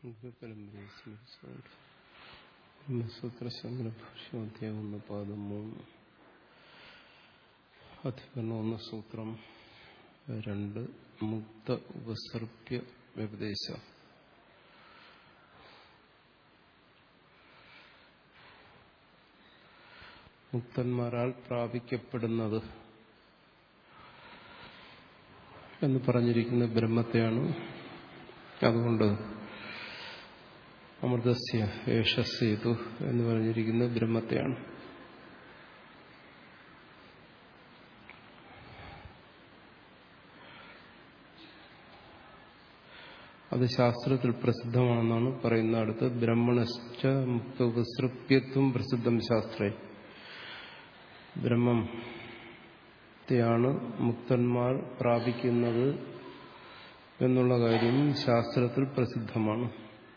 പരമ്പരയെ സ്മരിച്ചുകൊണ്ട് ബ്രഹ്മസൂത്രശങ്കരഭാഷ്യോധ്യായം ഒന്ന് പാദം മൂന്ന് അധികരണം ഒന്ന് സൂത്രം രണ്ട് മുക്ത ഉപസർപ്യ വ്യപദേശ മുക്തന്മാരാൽ പ്രാപിക്കപ്പെടുന്നത് എന്ന് പറഞ്ഞിരിക്കുന്ന ബ്രഹ്മത്തെയാണ് അതുകൊണ്ട് അമൃതസ്യ ഏഷസ്സേതു എന്ന് പറഞ്ഞിരിക്കുന്ന ബ്രഹ്മത്തെയാണ് അത് ശാസ്ത്രത്തിൽ പ്രസിദ്ധമാണെന്നാണ് പറയുന്ന അടുത്ത് ബ്രഹ്മണശ്ച മുക്ത ഉപസൃപ്യത്വം പ്രസിദ്ധം ശാസ്ത്രേ ബ്രഹ്മത്തെയാണ് മുക്തന്മാർ പ്രാപിക്കുന്നത് എന്നുള്ള കാര്യം ശാസ്ത്രത്തിൽ പ്രസിദ്ധമാണ്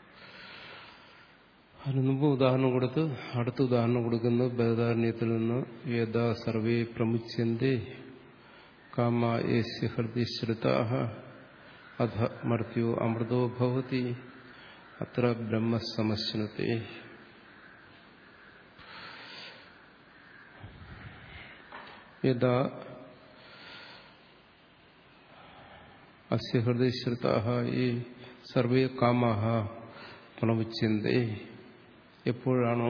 അതിനു മുമ്പ് ഉദാഹരണം കൊടുത്ത് അടുത്ത ഉദാഹരണം കൊടുക്കുന്നത് ബദാരണ്യത്തിൽ നിന്ന് യഥാ സർവേ പ്രമുച്യന്തേ കാമ യേസ്യ ഹൃദി ശ്രുതാഹ അധ മർത്യോ അമൃതോ ഭവതി അത്ര ബ്രഹ്മസമശ്നത്തെ യഥാ അസ്യ ഹൃദയ ശ്രുതാഹ ഈ സർവേ കാമാഹ പ്രണവിച്ചന്തേ എപ്പോഴാണോ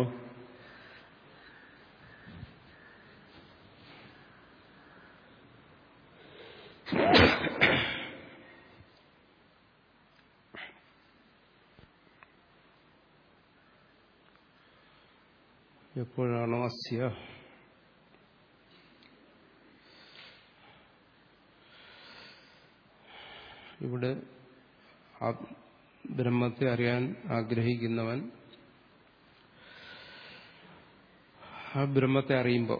എപ്പോഴാണോ അസ്യ ഇവിടെ ബ്രഹ്മത്തെ അറിയാൻ ആഗ്രഹിക്കുന്നവൻ ആ ബ്രഹ്മത്തെ അറിയുമ്പോൾ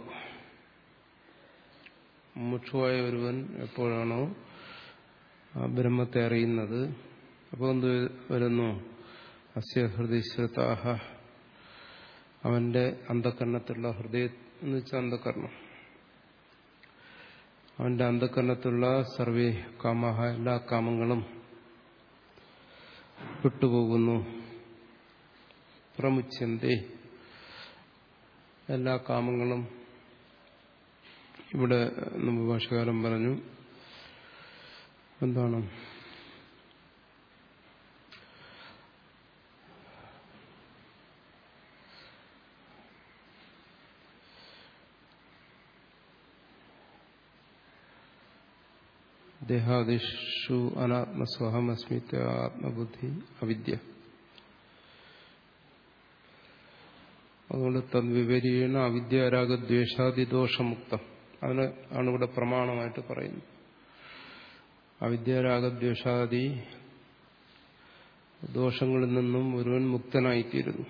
മുക്ഷുവായ ഒരുവൻ എപ്പോഴാണോ ആ ബ്രഹ്മത്തെ അറിയുന്നത് അപ്പോൾ എന്ത് വരുന്നു അസ്യ ഹൃദയശ്രുതാഹ അവന്റെ അന്ധകരണത്തിലുള്ള ഹൃദയ എന്ന് വെച്ചാൽ അന്ധകരണം അവന്റെ അന്ധകരണത്തിലുള്ള സർവേ കാമഹ എല്ലാ കാമങ്ങളും വിട്ടുപോകുന്നു പ്രമുച്ചന്തേ എല്ലാ കാമങ്ങളും ഇവിടെ നമ്മൾ ഭാഷകാലം പറഞ്ഞു എന്താണ് ദേഹാദിഷു അനാത്മസ്വഹമസ്മിത്വ ആത്മബുദ്ധി അവിദ്യ അതുകൊണ്ട് തദ്വിപരീണ അവിദ്യാരാഗദ്വേഷാദി ദോഷമുക്തം അതിന് ആണ് ഇവിടെ പ്രമാണമായിട്ട് പറയുന്നത് അവിദ്യാരാഗദ്വേഷാദി ദോഷങ്ങളിൽ നിന്നും ഒരുവൻ മുക്തനായിത്തീരുന്നു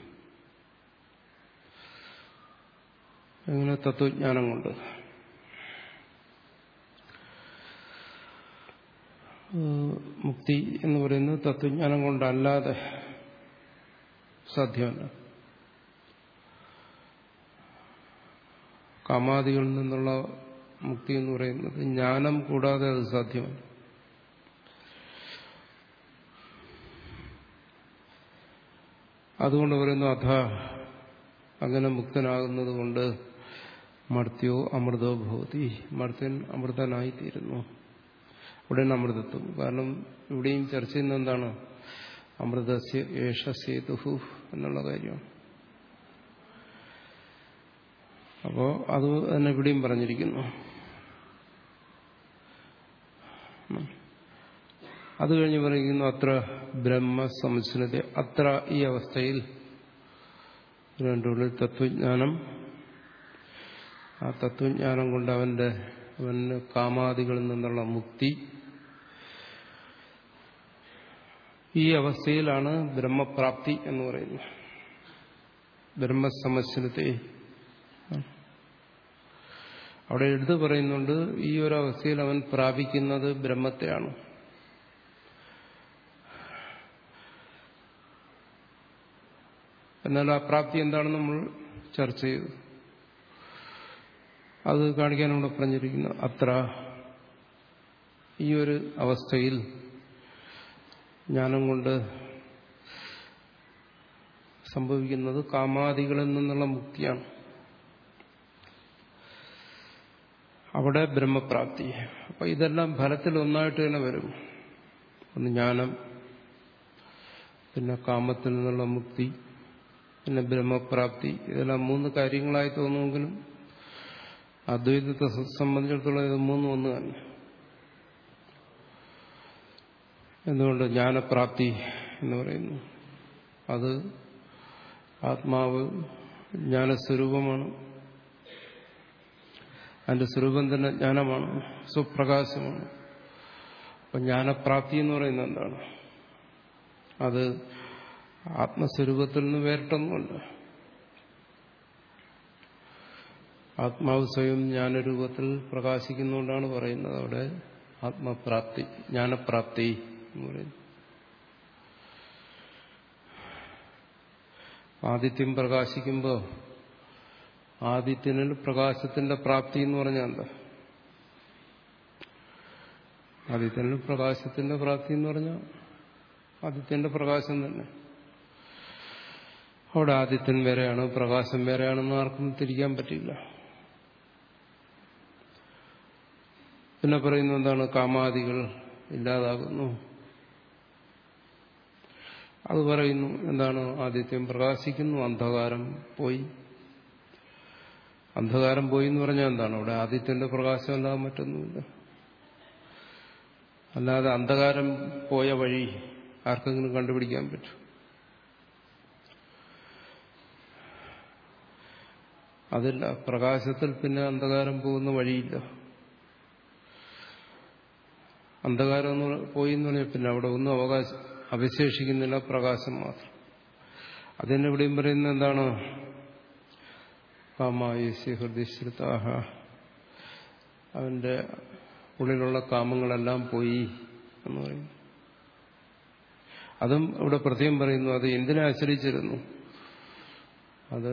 എങ്ങനെ തത്വജ്ഞാനം കൊണ്ട് മുക്തി എന്ന് പറയുന്നത് തത്വജ്ഞാനം കൊണ്ടല്ലാതെ സാധ്യമല്ല കാമാദികളിൽ നിന്നുള്ള മുക്തി എന്ന് പറയുന്നത് ജ്ഞാനം കൂടാതെ അത് സാധ്യമല്ല അതുകൊണ്ട് പറയുന്നു അഥ അങ്ങനെ മുക്തനാകുന്നത് കൊണ്ട് മർത്യോ അമൃതോ ഭവതി മർത്യൻ അമൃതനായിത്തീരുന്നു ഉടൻ അമൃതത്വം കാരണം ഇവിടെയും ചർച്ച ചെയ്യുന്ന എന്താണ് അമൃതസ്യ ഏഷ സേതുഹു എന്നുള്ള കാര്യമാണ് അപ്പോ അത് തന്നെ ഇവിടെയും പറഞ്ഞിരിക്കുന്നു അത് കഴിഞ്ഞ് പറയുന്നു അത്ര ബ്രഹ്മ സംസ്കൃതി അത്ര ഈ അവസ്ഥയിൽ രണ്ടുള്ളിൽ തത്വജ്ഞാനം ആ തത്വജ്ഞാനം കൊണ്ട് അവന്റെ അവന് കാമാദികളിൽ നിന്നുള്ള മുക്തി ഈ അവസ്ഥയിലാണ് ബ്രഹ്മപ്രാപ്തി എന്ന് പറയുന്നത് ബ്രഹ്മസമശ്നത്തെ അവിടെ എടുത്തു പറയുന്നുണ്ട് ഈ ഒരു അവസ്ഥയിൽ അവൻ പ്രാപിക്കുന്നത് ബ്രഹ്മത്തെയാണ് എന്നാൽ ആ പ്രാപ്തി എന്താണെന്ന് നമ്മൾ ചർച്ച ചെയ്തു അത് കാണിക്കാൻ ഇവിടെ പറഞ്ഞിരിക്കുന്നു അത്ര ഈ ഒരു അവസ്ഥയിൽ ജ്ഞാനം കൊണ്ട് സംഭവിക്കുന്നത് കാമാദികളിൽ നിന്നുള്ള മുക്തിയാണ് അവിടെ ബ്രഹ്മപ്രാപ്തി അപ്പൊ ഇതെല്ലാം ഫലത്തിൽ ഒന്നായിട്ട് തന്നെ വരും ഒന്ന് ജ്ഞാനം പിന്നെ കാമത്തിൽ നിന്നുള്ള മുക്തി പിന്നെ ബ്രഹ്മപ്രാപ്തി ഇതെല്ലാം മൂന്ന് കാര്യങ്ങളായി തോന്നുമെങ്കിലും അദ്വൈതത്തെ സംബന്ധിച്ചിടത്തോളം ഇത് മൂന്നും ഒന്ന് തന്നെ എന്തുകൊണ്ട് ജ്ഞാനപ്രാപ്തി എന്ന് പറയുന്നു അത് ആത്മാവ് ജ്ഞാനസ്വരൂപമാണ് അതിന്റെ സ്വരൂപം തന്നെ ജ്ഞാനമാണ് സുപ്രകാശമാണ് അപ്പൊ ജ്ഞാനപ്രാപ്തി എന്ന് പറയുന്നത് എന്താണ് അത് ആത്മസ്വരൂപത്തിൽ നിന്ന് വേറിട്ടൊന്നുമല്ല ആത്മാവ് സ്വയം ജ്ഞാനരൂപത്തിൽ പ്രകാശിക്കുന്നുകൊണ്ടാണ് പറയുന്നത് അവിടെ ആത്മപ്രാപ്തി ജ്ഞാനപ്രാപ്തി എന്ന് പറയുന്നു ആദിത്യം പ്രകാശിക്കുമ്പോൾ ആദിത്യനിൽ പ്രകാശത്തിന്റെ പ്രാപ്തി എന്ന് പറഞ്ഞാൽ എന്താ ആദിത്യനിൽ പ്രകാശത്തിന്റെ പ്രാപ്തി എന്ന് പറഞ്ഞാൽ ആദിത്യന്റെ പ്രകാശം തന്നെ അവിടെ ആദിത്യൻ വേറെയാണ് പ്രകാശം വേറെയാണെന്ന് ആർക്കും തിരിക്കാൻ പറ്റില്ല പിന്നെ പറയുന്നു എന്താണ് കാമാദികൾ ഇല്ലാതാകുന്നു അത് പറയുന്നു എന്താണ് ആദിത്യം പ്രകാശിക്കുന്നു അന്ധകാരം പോയി അന്ധകാരം പോയി എന്ന് പറഞ്ഞാൽ എന്താണ് അവിടെ ആദിത്യന്റെ പ്രകാശം അല്ലാതെ മറ്റൊന്നുമില്ല അല്ലാതെ അന്ധകാരം പോയ വഴി ആർക്കെങ്കിലും കണ്ടുപിടിക്കാൻ പറ്റും അതില്ല പ്രകാശത്തിൽ പിന്നെ അന്ധകാരം പോകുന്ന വഴിയില്ല അന്ധകാരം എന്ന് പോയി എന്ന് പറഞ്ഞാൽ പിന്നെ അവിടെ ഒന്നും അവകാശം അവശേഷിക്കുന്നില്ല പ്രകാശം മാത്രം അതിനെവിടെയും പറയുന്നത് എന്താണ് കാമായസ്യ ഹൃദയശ്രുതാഹ അവന്റെ ഉള്ളിലുള്ള കാമങ്ങളെല്ലാം പോയി എന്ന് പറയുന്നു അതും ഇവിടെ പ്രത്യേകം പറയുന്നു അത് എന്തിനെ ആശ്രയിച്ചിരുന്നു അത്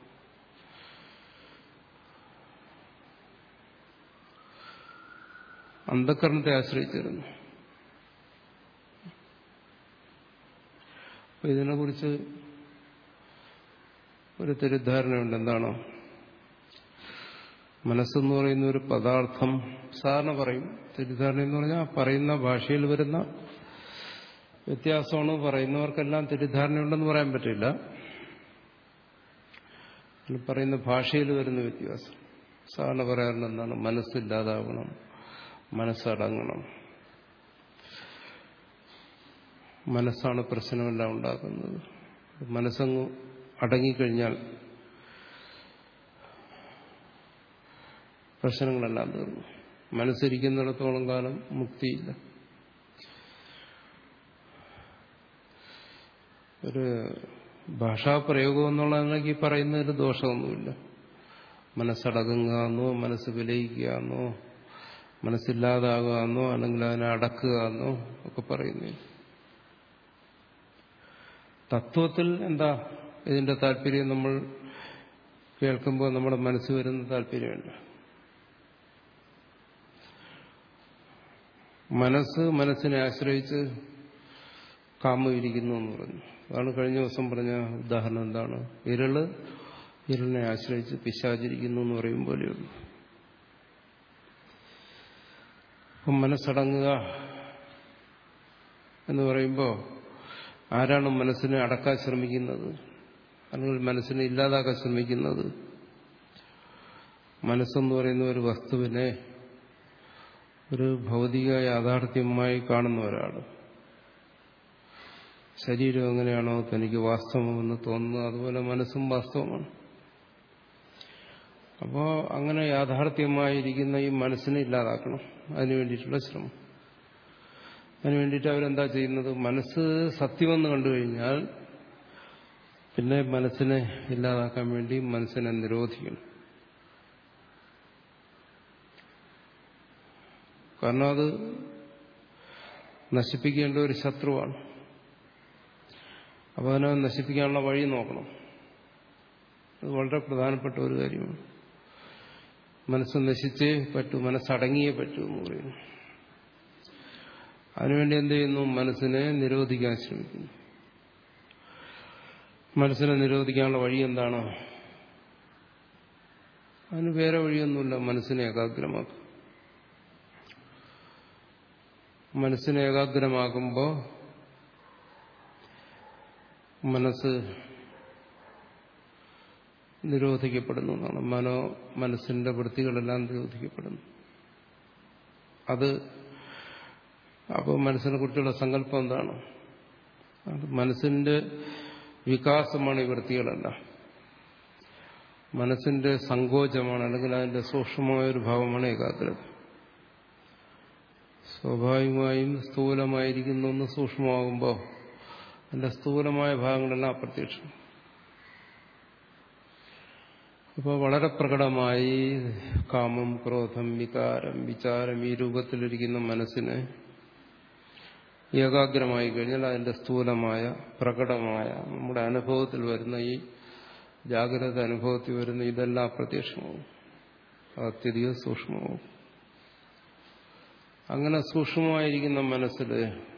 അന്ധകരണത്തെ ആശ്രയിച്ചിരുന്നു അപ്പൊ ഇതിനെക്കുറിച്ച് ഒരു തെറ്റിദ്ധാരണയുണ്ട് എന്താണോ മനസ്സെന്ന് പറയുന്ന ഒരു പദാർത്ഥം സാധാരണ പറയും തെറ്റിദ്ധാരണ എന്ന് പറഞ്ഞാൽ പറയുന്ന ഭാഷയിൽ വരുന്ന വ്യത്യാസമാണ് പറയുന്നവർക്കെല്ലാം തെറ്റിദ്ധാരണയുണ്ടെന്ന് പറയാൻ പറ്റില്ല പറയുന്ന ഭാഷയിൽ വരുന്ന വ്യത്യാസം സാധാരണ പറയാറുണ്ട് എന്താണ് മനസ്സില്ലാതാവണം മനസ്സടങ്ങണം മനസ്സാണ് പ്രശ്നമെല്ലാം ഉണ്ടാക്കുന്നത് മനസ്സങ്ങ് അടങ്ങിക്കഴിഞ്ഞാൽ പ്രശ്നങ്ങളെല്ലാം തീർന്നു മനസ്സിരിക്കുന്നിടത്തോളം കാലം മുക്തിയില്ല ഒരു ഭാഷാപ്രയോഗം എന്നുള്ളതിലേക്ക് പറയുന്നതിൽ ദോഷമൊന്നുമില്ല മനസ്സടങ്ങുക എന്നോ മനസ്സ് വിലയിക്കുക എന്നോ മനസ്സില്ലാതാകുക എന്നോ അല്ലെങ്കിൽ അതിനെ അടക്കുക എന്നോ ഒക്കെ പറയുന്നു തത്വത്തിൽ എന്താ ഇതിന്റെ താല്പര്യം നമ്മൾ കേൾക്കുമ്പോൾ നമ്മുടെ മനസ്സ് വരുന്ന താല്പര്യമുണ്ട് മനസ്സ് മനസ്സിനെ ആശ്രയിച്ച് കാമം ഇരിക്കുന്നു എന്ന് പറഞ്ഞു അതാണ് കഴിഞ്ഞ ദിവസം പറഞ്ഞ ഉദാഹരണം എന്താണ് ഇരള് ഇരളിനെ ആശ്രയിച്ച് പിശാചിരിക്കുന്നു എന്ന് പറയും പോലെയുള്ളൂ അപ്പം മനസ്സടങ്ങുക എന്ന് പറയുമ്പോൾ ആരാണ് മനസ്സിനെ അടക്കാൻ ശ്രമിക്കുന്നത് അല്ലെങ്കിൽ മനസ്സിനെ ഇല്ലാതാക്കാൻ ശ്രമിക്കുന്നത് മനസ്സെന്ന് പറയുന്ന ഒരു വസ്തുവിനെ ഒരു ഭൗതിക യാഥാർത്ഥ്യമായി കാണുന്ന ഒരാൾ ശരീരം എങ്ങനെയാണോ തനിക്ക് വാസ്തവമെന്ന് തോന്നുന്നത് അതുപോലെ മനസ്സും വാസ്തവമാണ് അപ്പോൾ അങ്ങനെ യാഥാർത്ഥ്യമായിരിക്കുന്ന ഈ മനസ്സിനെ ഇല്ലാതാക്കണം അതിനു വേണ്ടിയിട്ടുള്ള ശ്രമം അതിനു വേണ്ടിയിട്ട് അവരെന്താ ചെയ്യുന്നത് മനസ്സ് സത്യമെന്ന് കണ്ടു കഴിഞ്ഞാൽ പിന്നെ മനസ്സിനെ ഇല്ലാതാക്കാൻ വേണ്ടി മനസ്സിനെ നിരോധിക്കണം കാരണം അത് നശിപ്പിക്കേണ്ട ഒരു ശത്രുവാണ് അപ്പോൾ അതിനെ നശിപ്പിക്കാനുള്ള വഴി നോക്കണം അത് വളരെ പ്രധാനപ്പെട്ട ഒരു കാര്യമാണ് മനസ്സ് നശിച്ചേ പറ്റൂ മനസ്സടങ്ങിയേ പറ്റൂ എന്ന് പറയുന്നു അതിനുവേണ്ടി എന്ത് ചെയ്യുന്നു മനസ്സിനെ നിരോധിക്കാൻ ശ്രമിക്കുന്നു മനസ്സിനെ നിരോധിക്കാനുള്ള വഴി എന്താണ് അതിന് വേറെ വഴിയൊന്നുമില്ല മനസ്സിനെ ഏകാഗ്രമാക്കും മനസ്സിനെ ഏകാഗ്രമാക്കുമ്പോൾ മനസ്സ് നിരോധിക്കപ്പെടുന്നു എന്നാണ് മനോ മനസ്സിന്റെ വൃത്തികളെല്ലാം നിരോധിക്കപ്പെടുന്നു അത് അപ്പോൾ മനസ്സിനെ കുറിച്ചുള്ള സങ്കല്പം എന്താണ് അത് മനസ്സിന്റെ വികാസമാണ് ഈ വൃത്തികളെല്ലാം മനസ്സിന്റെ സങ്കോചമാണ് അല്ലെങ്കിൽ അതിന്റെ സൂക്ഷ്മമായ ഒരു ഭാവമാണ് ഏകാഗ്രത സ്വാഭാവികമായും സ്ഥൂലമായിരിക്കുന്ന ഒന്ന് സൂക്ഷ്മമാകുമ്പോൾ അതിന്റെ സ്ഥൂലമായ ഭാഗങ്ങളെല്ലാം അപ്രത്യക്ഷം അപ്പോൾ വളരെ പ്രകടമായി കാമം ക്രോധം വികാരം വിചാരം ഈ രൂപത്തിലിരിക്കുന്ന മനസ്സിന് ഏകാഗ്രമായി കഴിഞ്ഞാൽ അതിന്റെ സ്ഥൂലമായ പ്രകടമായ നമ്മുടെ അനുഭവത്തിൽ വരുന്ന ഈ ജാഗ്രത അനുഭവത്തിൽ വരുന്ന ഇതെല്ലാം അപ്രത്യക്ഷമാവും അത്യധികം സൂക്ഷ്മമാവും അങ്ങനെ സൂക്ഷ്മമായിരിക്കുന്ന മനസ്സിൽ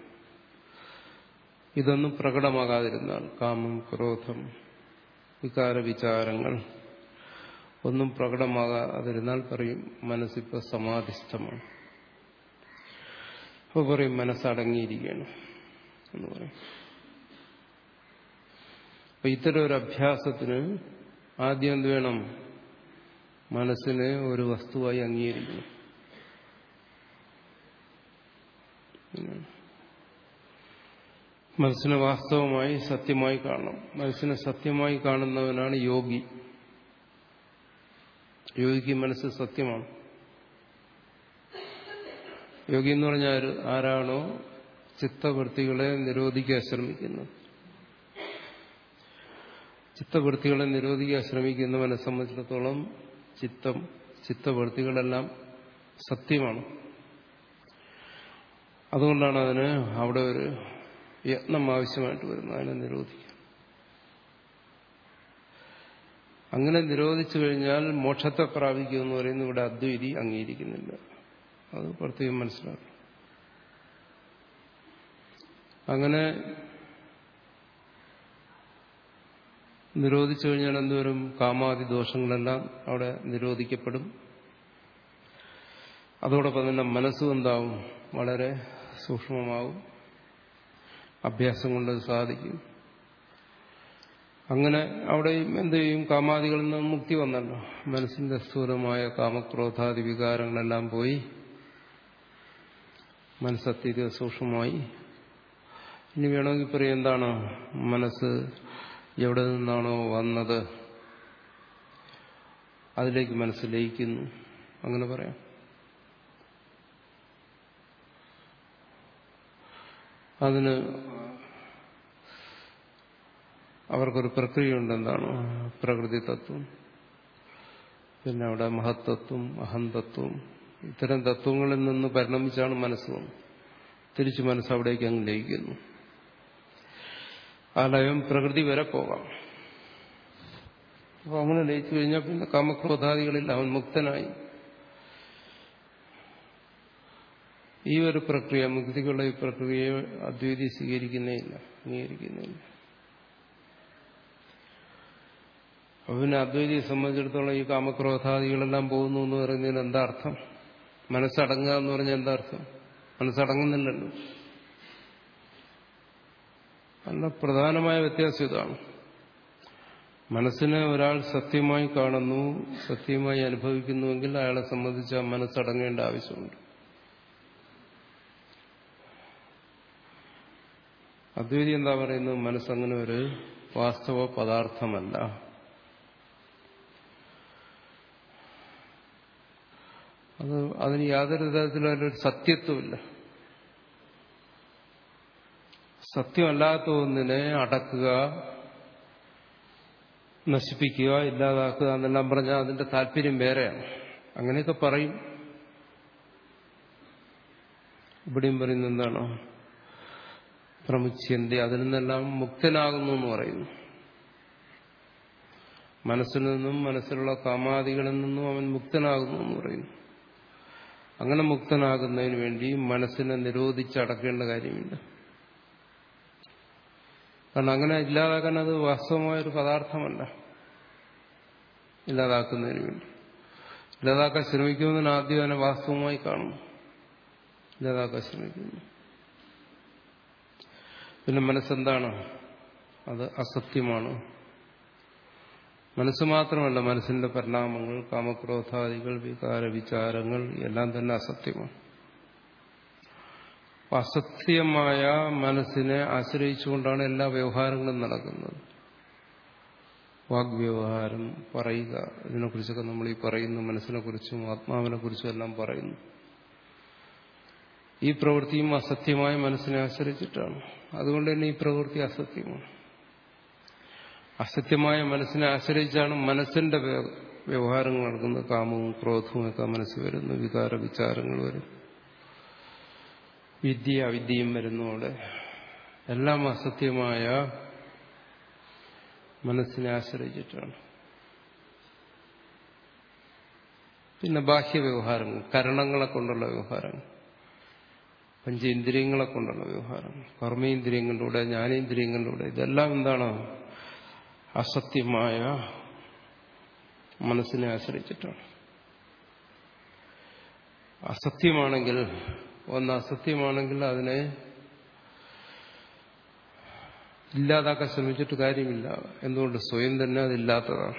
ഇതൊന്നും പ്രകടമാകാതിരുന്നാൽ കാമം ക്രോധം വികാര വിചാരങ്ങൾ ഒന്നും പ്രകടമാകാതിരുന്നാൽ പറയും മനസ്സിപ്പോൾ സമാധിസ്ഥമാണ് അപ്പോൾ പറയും മനസ്സടങ്ങിയിരിക്കുകയാണ് എന്ന് പറയും അപ്പൊ ഇത്തരം ഒരു അഭ്യാസത്തിന് ആദ്യം എന്ത് വേണം മനസ്സിനെ ഒരു വസ്തുവായി അംഗീകരിക്കണം മനസ്സിനെ വാസ്തവമായി സത്യമായി കാണണം മനസ്സിനെ സത്യമായി കാണുന്നവനാണ് യോഗി യോഗിക്ക് മനസ്സ് സത്യമാണ് യോഗി എന്ന് പറഞ്ഞാൽ ആരാണോ ചിത്തവൃത്തികളെ നിരോധിക്കാൻ ശ്രമിക്കുന്നത് ചിത്തവൃത്തികളെ നിരോധിക്കാൻ ശ്രമിക്കുന്നവനെ സംബന്ധിച്ചിടത്തോളം ചിത്തം ചിത്തവൃത്തികളെല്ലാം സത്യമാണ് അതുകൊണ്ടാണ് അതിന് അവിടെ ഒരു യത്നം ആവശ്യമായിട്ട് വരുന്നത് അതിനെ നിരോധിക്കാൻ അങ്ങനെ നിരോധിച്ചു കഴിഞ്ഞാൽ മോക്ഷത്തെ പ്രാപിക്കുമെന്ന് പറയുന്നത് ഇവിടെ അദ്വൈതി അംഗീകരിക്കുന്നില്ല അത് പ്രത്യേകം മനസ്സിലാക്കണം അങ്ങനെ നിരോധിച്ചു കഴിഞ്ഞാൽ എന്തോരും കാമാദി ദോഷങ്ങളെല്ലാം അവിടെ നിരോധിക്കപ്പെടും അതോടൊപ്പം തന്നെ മനസ്സും എന്താവും വളരെ സൂക്ഷ്മമാവും അഭ്യാസം കൊണ്ട് സാധിക്കും അങ്ങനെ അവിടെയും എന്ത് ചെയ്യും കാമാദികളിൽ നിന്ന് മുക്തി വന്നല്ലോ മനസ്സിന്റെ സ്ഥൂലമായ കാമക്രോധാദി വികാരങ്ങളെല്ലാം പോയി മനസ്സത്യധിക സൂക്ഷ്മമായി ഇനി വേണമെങ്കിൽ പറയും എന്താണ് മനസ്സ് എവിടെ നിന്നാണോ വന്നത് അതിലേക്ക് മനസ്സ് ലയിക്കുന്നു അങ്ങനെ പറയാം അതിന് അവർക്കൊരു പ്രക്രിയയുണ്ട് എന്താണ് പ്രകൃതി തത്വം പിന്നെ അവിടെ മഹത്തത്വം അഹന്തത്വം ഇത്തരം തത്വങ്ങളിൽ നിന്ന് പരിണമിച്ചാണ് മനസ്സ് വന്നത് തിരിച്ച് മനസ്സ് അവിടേക്ക് അങ്ങ് ലയിക്കുന്നു ആ ലയം പ്രകൃതി വരെ പോകാം അപ്പൊ അങ്ങനെ ലയിച്ചു കഴിഞ്ഞാൽ പിന്നെ കാമക്രോധാദികളിൽ അവൻ മുക്തനായി ഈ ഒരു പ്രക്രിയ മുക്തിക്കുള്ള ഈ പ്രക്രിയയെ അദ്വൈതി സ്വീകരിക്കുന്നേ ഇല്ല അംഗീകരിക്കുന്നില്ല അപ്പൊ പിന്നെ അദ്വൈതിയെ സംബന്ധിച്ചിടത്തോളം ഈ കാമക്രോധാദികളെല്ലാം പോകുന്നു എന്ന് പറയുന്നതിന് എന്താ അർത്ഥം മനസ്സടങ്ങുക എന്ന് പറഞ്ഞാൽ എന്താ അർത്ഥം മനസ്സടങ്ങുന്നില്ലല്ലോ അല്ല പ്രധാനമായ വ്യത്യാസം ഇതാണ് മനസ്സിനെ ഒരാൾ സത്യമായി കാണുന്നു സത്യമായി അനുഭവിക്കുന്നുവെങ്കിൽ അയാളെ സംബന്ധിച്ച് ആ മനസ്സടങ്ങേണ്ട ആവശ്യമുണ്ട് അദ്വൈതി എന്താ പറയുന്നത് മനസ്സങ്ങനെ ഒരു വാസ്തവ പദാർത്ഥമല്ല അത് അതിന് യാതൊരു തരത്തിലും അതിലൊരു സത്യത്വമില്ല സത്യമല്ലാത്ത ഒന്നിനെ അടക്കുക നശിപ്പിക്കുക ഇല്ലാതാക്കുക എന്നെല്ലാം പറഞ്ഞാൽ അതിന്റെ താല്പര്യം വേറെയാണ് അങ്ങനെയൊക്കെ പറയും ഇവിടെയും പറയുന്നത് എന്താണ് പ്രമുച്യന്തി അതിൽ നിന്നെല്ലാം മുക്തനാകുന്നു എന്ന് പറയുന്നു മനസ്സിൽ നിന്നും മനസ്സിലുള്ള കാമാദികളിൽ നിന്നും അവൻ മുക്തനാകുന്നു എന്ന് പറയുന്നു അങ്ങനെ മുക്തനാകുന്നതിന് വേണ്ടി മനസ്സിനെ നിരോധിച്ചടക്കേണ്ട കാര്യമില്ല കാരണം അങ്ങനെ ഇല്ലാതാക്കാൻ അത് വാസ്തവമായൊരു പദാർത്ഥമല്ല ഇല്ലാതാക്കുന്നതിന് വേണ്ടി ഇല്ലാതാക്കാൻ ശ്രമിക്കുന്നതിന് ആദ്യം അതിനെ വാസ്തവമായി കാണും ഇല്ലാതാക്കാൻ ശ്രമിക്കുന്നു പിന്നെ മനസ്സെന്താണ് അത് അസത്യമാണ് മനസ്സ് മാത്രമല്ല മനസ്സിന്റെ പരിണാമങ്ങൾ കാമക്രോധാദികൾ വികാര വിചാരങ്ങൾ എല്ലാം തന്നെ അസത്യമാണ് അസത്യമായ മനസ്സിനെ ആശ്രയിച്ചുകൊണ്ടാണ് എല്ലാ വ്യവഹാരങ്ങളും നടക്കുന്നത് വാഗ്വ്യവഹാരം പറയുക ഇതിനെക്കുറിച്ചൊക്കെ നമ്മൾ ഈ പറയുന്നു മനസ്സിനെ കുറിച്ചും ആത്മാവിനെ കുറിച്ചും എല്ലാം പറയുന്നു ഈ പ്രവൃത്തിയും അസത്യമായ മനസ്സിനെ ആശ്രയിച്ചിട്ടാണ് അതുകൊണ്ട് തന്നെ ഈ പ്രവൃത്തി അസത്യമാണ് അസത്യമായ മനസ്സിനെ ആശ്രയിച്ചാണ് മനസ്സിന്റെ വ്യവഹാരങ്ങൾ നടക്കുന്നത് കാമവും ക്രോധവും ഒക്കെ മനസ്സിൽ വരുന്നു വികാര വിചാരങ്ങൾ വരും വിദ്യ അവിദ്യയും വരുന്നതോടെ എല്ലാം അസത്യമായ മനസ്സിനെ ആശ്രയിച്ചിട്ടാണ് പിന്നെ ബാഹ്യ വ്യവഹാരങ്ങൾ കരണങ്ങളെ കൊണ്ടുള്ള വ്യവഹാരങ്ങൾ പഞ്ചേന്ദ്രിയങ്ങളെ കൊണ്ടുള്ള വ്യവഹാരങ്ങൾ കർമ്മേന്ദ്രിയങ്ങളിലൂടെ ജ്ഞാനേന്ദ്രിയങ്ങളിലൂടെ ഇതെല്ലാം എന്താണ് അസത്യമായ മനസ്സിനെ ആശ്രയിച്ചിട്ടാണ് അസത്യമാണെങ്കിൽ ഒന്ന് അസത്യമാണെങ്കിൽ അതിനെ ഇല്ലാതാക്കാൻ ശ്രമിച്ചിട്ട് കാര്യമില്ല എന്തുകൊണ്ട് സ്വയം തന്നെ അതില്ലാത്തതാണ്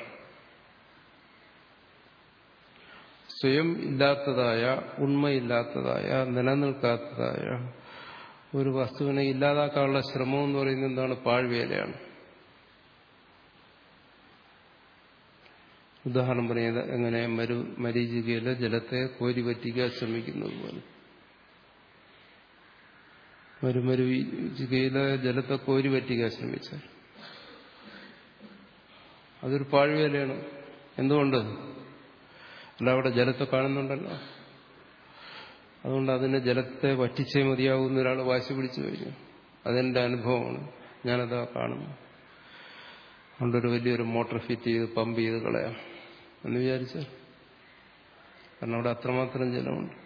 സ്വയം ഇല്ലാത്തതായ ഉണ്മയില്ലാത്തതായ നിലനിൽക്കാത്തതായ ഒരു വസ്തുവിനെ ഇല്ലാതാക്കാനുള്ള ശ്രമം എന്ന് പറയുന്നത് എന്താണ് പാഴ്വേലയാണ് ഉദാഹരണം പറയുന്നത് എങ്ങനെ മരു മരീചികയിലെ ജലത്തെ കോരി പറ്റിക്കാൻ ശ്രമിക്കുന്നത് പോലെ മരുമരുചികയിലെ ജലത്തെ കോരി പറ്റിക്കാൻ ശ്രമിച്ചാൽ അതൊരു പാഴ്വേലയാണ് എന്തുകൊണ്ട് അല്ല അവിടെ ജലത്തെ കാണുന്നുണ്ടല്ലോ അതുകൊണ്ട് അതിനെ ജലത്തെ വറ്റിച്ചേ മതിയാവുന്ന ഒരാൾ വാശി പിടിച്ചു കഴിഞ്ഞു അതെന്റെ അനുഭവമാണ് ഞാനതാ കാണുന്നു അതുകൊണ്ടൊരു വലിയൊരു മോട്ടോർ ഫിറ്റ് ചെയ്ത് പമ്പ് ചെയ്ത് കളയാം എന്ന് വിചാരിച്ചാൽ കാരണം അവിടെ അത്രമാത്രം ജലമുണ്ട്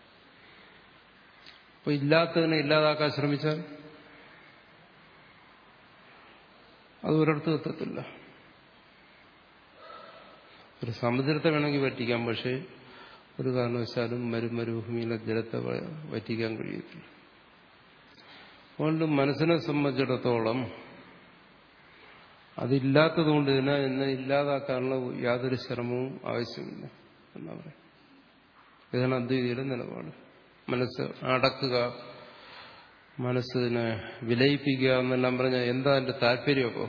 അപ്പൊ ഇല്ലാത്തതിനെ ഇല്ലാതാക്കാൻ ശ്രമിച്ചാൽ അത് ഒരിടത്തും എത്തത്തില്ല ഒരു സമുദ്രത്തെ വേണമെങ്കിൽ വറ്റിക്കാം പക്ഷേ ഒരു കാരണവശാലും മരുമരുഭൂമിയിലെ ജലത്തെ വറ്റിക്കാൻ കഴിയത്തില്ല അതുകൊണ്ട് മനസ്സിനെ സംബന്ധിച്ചിടത്തോളം അതില്ലാത്തതുകൊണ്ട് തന്നെ എന്നെ ഇല്ലാതാക്കാനുള്ള യാതൊരു ശ്രമവും ആവശ്യമില്ല എന്നാ പറയാം ഇതാണ് അദ്വൈതിയുടെ നിലപാട് മനസ്സ് അടക്കുക മനസ്സിനെ വിലയിപ്പിക്കുക എന്നെല്ലാം പറഞ്ഞാൽ എന്താ എന്റെ താല്പര്യം അപ്പോൾ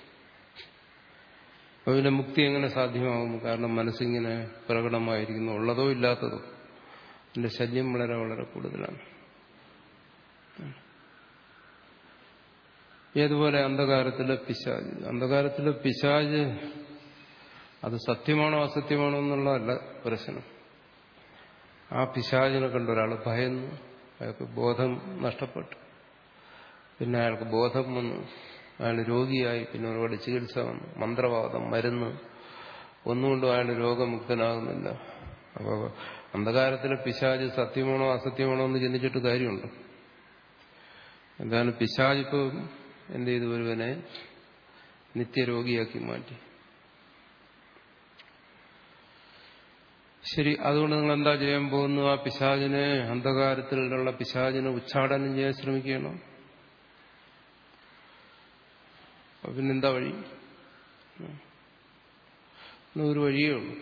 അപ്പൊ പിന്നെ മുക്തി എങ്ങനെ സാധ്യമാകും കാരണം മനസ്സിങ്ങനെ പ്രകടമായിരിക്കുന്നു ഉള്ളതോ ഇല്ലാത്തതോ എന്റെ ശല്യം വളരെ വളരെ കൂടുതലാണ് ഏതുപോലെ അന്ധകാരത്തിലെ പിശാജ് അന്ധകാരത്തിലെ പിശാജ് അത് സത്യമാണോ അസത്യമാണോ എന്നുള്ളതല്ല പ്രശ്നം ആ പിശാചിനെ കണ്ട ഒരാൾ ഭയന്നു അയാൾക്ക് ബോധം നഷ്ടപ്പെട്ടു പിന്നെ അയാൾക്ക് ബോധം വന്നു അയാൾ രോഗിയായി പിന്നെ ഒരുപാട് ചികിത്സ വന്നു മന്ത്രവാദം മരുന്ന് ഒന്നുകൊണ്ടും അയാൾ രോഗമുക്തനാകുന്നില്ല അപ്പോൾ അന്ധകാരത്തിലെ പിശാജ് സത്യമാണോ അസത്യമാണോ എന്ന് ചിന്തിച്ചിട്ട് കാര്യമുണ്ട് എന്താണ് പിശാജിപ്പോ എന്ത് ചെയ്തു ഒരുവനെ നിത്യരോഗിയാക്കി മാറ്റി ശരി അതുകൊണ്ട് നിങ്ങൾ എന്താ ചെയ്യാൻ പോകുന്നു ആ പിശാചിനെ അന്ധകാരത്തിലുള്ള പിശാചിനെ ഉച്ചാടനം ചെയ്യാൻ ശ്രമിക്കണം പിന്നെന്താ വഴി ഒരു വഴിയേ ഉള്ളൂ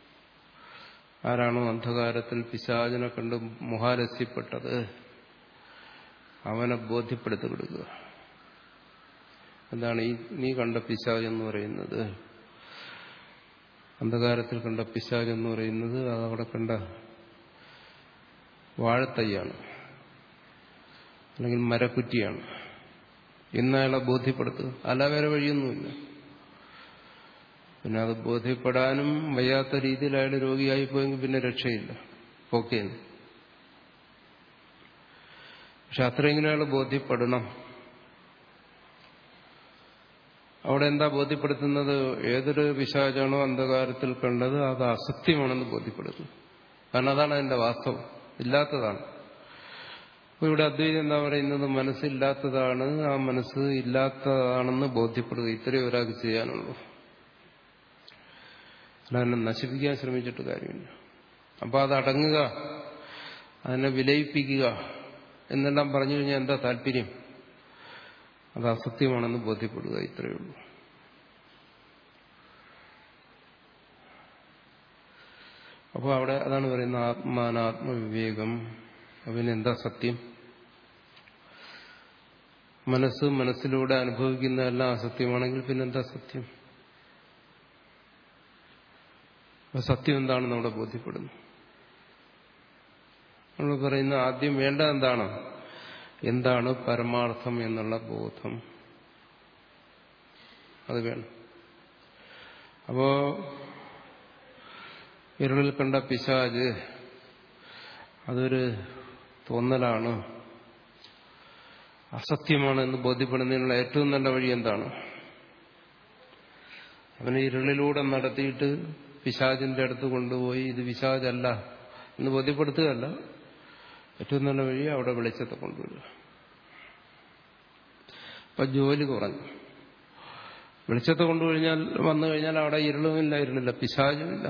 ആരാണോ അന്ധകാരത്തിൽ പിശാചിനെ കണ്ട് മുഹാരസ്യപ്പെട്ടത് അവനെ ബോധ്യപ്പെടുത്തി വിടുക എന്താണ് ഈ നീ കണ്ട പിശാജ് എന്ന് പറയുന്നത് അന്ധകാരത്തിൽ കണ്ട പിശാജ് എന്ന് പറയുന്നത് അതവിടെ കണ്ട വാഴത്തയ്യാണ് അല്ലെങ്കിൽ മരക്കുറ്റിയാണ് എന്നയാളെ ബോധ്യപ്പെടുത്തുക അല്ല വേറെ വഴിയൊന്നുമില്ല പിന്നെ അത് ബോധ്യപ്പെടാനും വയ്യാത്ത രീതിയിൽ അയാൾ രോഗിയായി പോയെങ്കിൽ പിന്നെ രക്ഷയില്ല ഓക്കെ പക്ഷെ അത്രയെങ്കിലും അയാൾ ബോധ്യപ്പെടണം അവിടെ എന്താ ബോധ്യപ്പെടുത്തുന്നത് ഏതൊരു പിശാചാണോ അന്ധകാരത്തിൽ കണ്ടത് അത് അസത്യമാണെന്ന് ബോധ്യപ്പെടുത്തുന്നു കാരണം അതാണ് അതിന്റെ വാസ്തവം ഇല്ലാത്തതാണ് അപ്പോൾ ഇവിടെ അദ്വൈതം എന്താ പറയുന്നത് മനസ്സില്ലാത്തതാണ് ആ മനസ്സ് ഇല്ലാത്തതാണെന്ന് ബോധ്യപ്പെടുക ഇത്രയും ഒരാൾക്ക് ചെയ്യാനുള്ളൂ അല്ലാതെ നശിപ്പിക്കാൻ ശ്രമിച്ചിട്ട് കാര്യമില്ല അപ്പോൾ അത് അടങ്ങുക അതിനെ വിലയിപ്പിക്കുക എന്നെല്ലാം പറഞ്ഞു കഴിഞ്ഞാൽ എന്താ താല്പര്യം അത് അസത്യമാണെന്ന് ബോധ്യപ്പെടുക ഇത്രയേ ഉള്ളൂ അപ്പോൾ അവിടെ അതാണ് പറയുന്നത് ആത്മാനാത്മവിവേകം അവനെന്താ സത്യം മനസ്സ് മനസ്സിലൂടെ അനുഭവിക്കുന്നതെല്ലാം അസത്യമാണെങ്കിൽ പിന്നെന്താ സത്യം സത്യം എന്താണെന്ന് അവിടെ ബോധ്യപ്പെടുന്നു നമ്മൾ പറയുന്ന ആദ്യം വേണ്ട എന്താണ് എന്താണ് പരമാർത്ഥം എന്നുള്ള ബോധം അത് വേണം അപ്പോ ഇരുളിൽ കണ്ട പിശാജ് അതൊരു തോന്നലാണ് അസത്യമാണ് എന്ന് ബോധ്യപ്പെടുന്നതിനുള്ള ഏറ്റവും നല്ല വഴി എന്താണ് അവനെ ഇരുളിലൂടെ നടത്തിയിട്ട് പിശാജിന്റെ അടുത്ത് കൊണ്ടുപോയി ഇത് പിശാജല്ല എന്ന് ബോധ്യപ്പെടുത്തുകയല്ല ഏറ്റവും നല്ല വഴി അവിടെ വെളിച്ചത്തെ കൊണ്ടുവരിക അപ്പൊ ജോലി കുറഞ്ഞു വെളിച്ചത്തെ കൊണ്ടുകഴിഞ്ഞാൽ വന്നു കഴിഞ്ഞാൽ അവിടെ ഇരുളുമില്ല ഇരുളില്ല പിശാചുമില്ല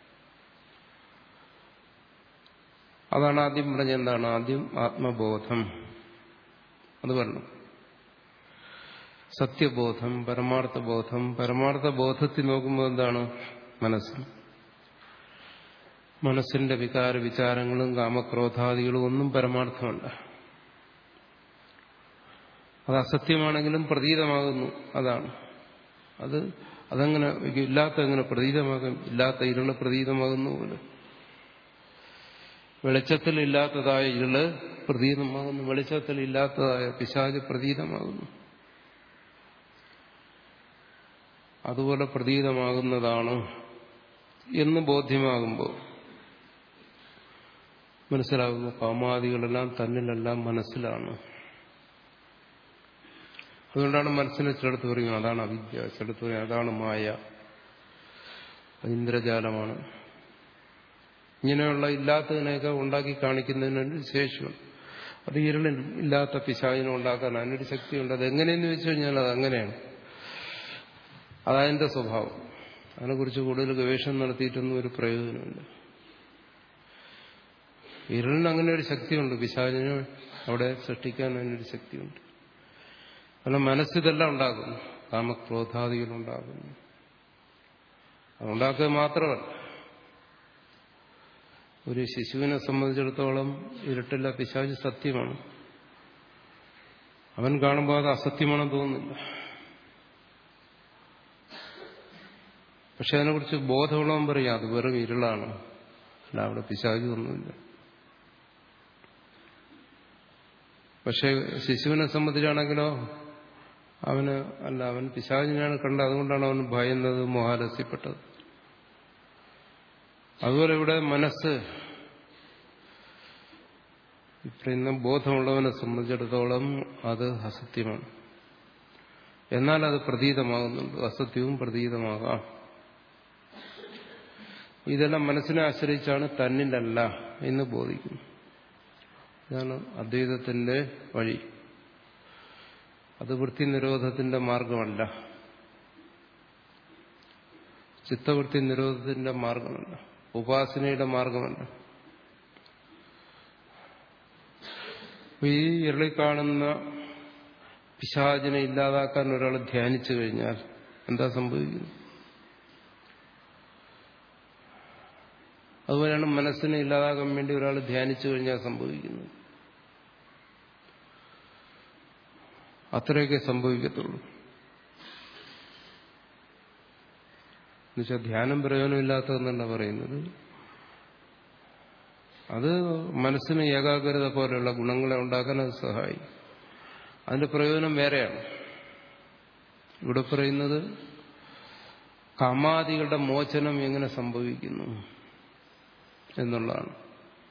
അതാണ് ആദ്യം പറഞ്ഞ എന്താണ് ആദ്യം ആത്മബോധം അത് പറഞ്ഞു സത്യബോധം പരമാർത്ഥ ബോധം പരമാർത്ഥ ബോധത്തിൽ നോക്കുമ്പോൾ എന്താണ് മനസ്സ് മനസ്സിന്റെ വികാര വിചാരങ്ങളും കാമക്രോധാദികളും ഒന്നും പരമാർത്ഥമല്ല അത് അസത്യമാണെങ്കിലും പ്രതീതമാകുന്നു അതാണ് അത് അതങ്ങനെ ഇല്ലാത്ത എങ്ങനെ പ്രതീതമാകും ഇല്ലാത്ത ഇരുള് പ്രതീതമാകുന്നു പോലെ വെളിച്ചത്തിൽ ഇല്ലാത്തതായ ഇരുള് പ്രതീതമാകുന്നു വെളിച്ചത്തിൽ ഇല്ലാത്തതായ പിശാജ് പ്രതീതമാകുന്നു അതുപോലെ പ്രതീതമാകുന്നതാണ് എന്ന് ബോധ്യമാകുമ്പോൾ മനസ്സിലാകുന്നു കാമാദികളെല്ലാം തന്നിലെല്ലാം മനസ്സിലാണ് അതുകൊണ്ടാണ് മനസ്സിനെ ചിലടത്ത് പറയുന്നത് അതാണ് അവിദ്യ ചിലടത്ത് പറയും അതാണ് മായ ഇന്ദ്രജാലമാണ് ഇങ്ങനെയുള്ള ഇല്ലാത്തതിനെയൊക്കെ ഉണ്ടാക്കി കാണിക്കുന്നതിനൊരു ശേഷിയുണ്ട് അത് ഇരുളിൽ ഇല്ലാത്ത പിശാചിനെ ഉണ്ടാക്കാൻ അതിനൊരു ശക്തിയുണ്ട് അത് എങ്ങനെയെന്ന് വെച്ച് കഴിഞ്ഞാൽ അത് അങ്ങനെയാണ് അതതിന്റെ സ്വഭാവം അതിനെക്കുറിച്ച് കൂടുതൽ ഗവേഷണം നടത്തിയിട്ടൊന്നും ഒരു പ്രയോജനമില്ല ഇരുളിന് അങ്ങനെ ഒരു ശക്തിയുണ്ട് പിശാചിനെ അവിടെ സൃഷ്ടിക്കാൻ അതിനൊരു ശക്തിയുണ്ട് കാരണം മനസ്സിതെല്ലാം ഉണ്ടാകുന്നു കാമക്രോധാദികളുണ്ടാകുന്നു അതുണ്ടാക്കുക മാത്രമല്ല ഒരു ശിശുവിനെ സംബന്ധിച്ചിടത്തോളം ഇരുട്ടില്ല പിശാച് സത്യമാണ് അവൻ കാണുമ്പോൾ അത് അസത്യമാണെന്ന് തോന്നുന്നില്ല പക്ഷെ അതിനെക്കുറിച്ച് ബോധമുള്ളവൻ പറയാം അത് വെറും ഇരുളാണ് അല്ല അവിടെ പിശാച് ഒന്നുമില്ല പക്ഷെ ശിശുവിനെ സംബന്ധിച്ചാണെങ്കിലോ അവന് അല്ല അവൻ പിശാചിനെയാണ് കണ്ടത് അതുകൊണ്ടാണ് അവൻ ഭയന്നത് മോഹാലസ്യപ്പെട്ടത് അതുപോലെ ഇവിടെ മനസ്സ് ഇപ്പറയുന്ന ബോധമുള്ളവനെ സംബന്ധിച്ചിടത്തോളം അത് അസത്യമാണ് എന്നാൽ അത് പ്രതീതമാകുന്നുണ്ട് അസത്യവും പ്രതീതമാകാം ഇതെല്ലാം മനസ്സിനെ ആശ്രയിച്ചാണ് തന്നിലല്ല എന്ന് ബോധിക്കുന്നു ഇതാണ് അദ്വൈതത്തിന്റെ വഴി അത് വൃത്തി നിരോധത്തിന്റെ മാർഗമല്ല ചിത്തവൃത്തി നിരോധത്തിന്റെ മാർഗമല്ല ഉപാസനയുടെ മാർഗമല്ല ഈ ഇരളി കാണുന്ന പിശാചിനെ ഇല്ലാതാക്കാൻ ഒരാൾ ധ്യാനിച്ചു കഴിഞ്ഞാൽ എന്താ സംഭവിക്കുന്നത് അതുപോലെയാണ് മനസ്സിനെ ഇല്ലാതാക്കാൻ വേണ്ടി ഒരാൾ ധ്യാനിച്ചു കഴിഞ്ഞാൽ സംഭവിക്കുന്നത് അത്രയൊക്കെ സംഭവിക്കത്തുള്ളൂ എന്നുവെച്ചാൽ ധ്യാനം പ്രയോജനമില്ലാത്തതെന്നല്ല പറയുന്നത് അത് മനസ്സിന് ഏകാഗ്രത പോലെയുള്ള ഗുണങ്ങളെ ഉണ്ടാക്കാൻ അത് സഹായിക്കും അതിന്റെ പ്രയോജനം വേറെയാണ് ഇവിടെ പറയുന്നത് കാമാദികളുടെ മോചനം എങ്ങനെ സംഭവിക്കുന്നു എന്നുള്ളതാണ്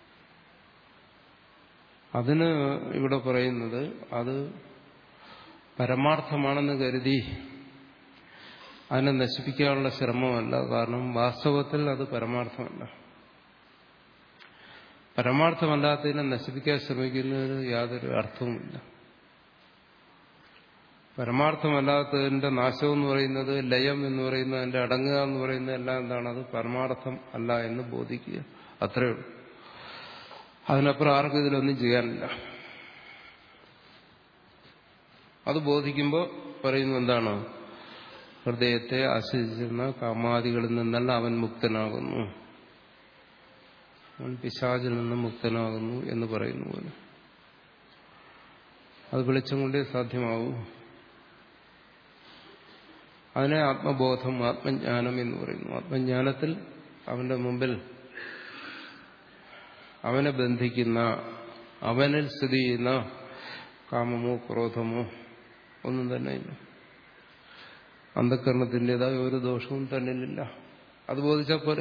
അതിന് ഇവിടെ പറയുന്നത് അത് പരമാർത്ഥമാണെന്ന് കരുതി അതിനെ നശിപ്പിക്കാനുള്ള ശ്രമമല്ല കാരണം വാസ്തവത്തിൽ അത് പരമാർത്ഥമല്ല പരമാർത്ഥമല്ലാത്തതിനെ നശിപ്പിക്കാൻ ശ്രമിക്കുന്നതിന് യാതൊരു അർത്ഥവുമില്ല പരമാർത്ഥമല്ലാത്തതിന്റെ നാശം എന്ന് പറയുന്നത് ലയം എന്ന് പറയുന്നത് അതിന്റെ അടങ്ങുക എന്ന് പറയുന്നത് എല്ലാം എന്താണ് അത് പരമാർത്ഥം അല്ല എന്ന് ബോധിക്കുക അത്രയേ ഉള്ളൂ അതിനപ്പുറം ആർക്കും ഇതിലൊന്നും ചെയ്യാനില്ല അത് ബോധിക്കുമ്പോൾ പറയുന്നു എന്താണ് ഹൃദയത്തെ ആശ്രയിച്ചിരുന്ന കാമാദികളിൽ നിന്നല്ല അവൻ മുക്തനാകുന്നു അവൻ പിശാചിൽ നിന്ന് മുക്തനാകുന്നു എന്ന് പറയുന്നു പോലെ അത് വെളിച്ചം കൊണ്ടേ സാധ്യമാവൂ അതിനെ ആത്മബോധം ആത്മജ്ഞാനം എന്ന് പറയുന്നു ആത്മജ്ഞാനത്തിൽ അവന്റെ മുമ്പിൽ അവനെ ബന്ധിക്കുന്ന അവനിൽ സ്ഥിതി ചെയ്യുന്ന കാമമോ ക്രോധമോ ഒന്നും തന്നെ ഇല്ല അന്ധകരണത്തിൻ്റെതായ ഒരു ദോഷവും തന്നിലില്ല അത് ബോധിച്ചാൽ പോരെ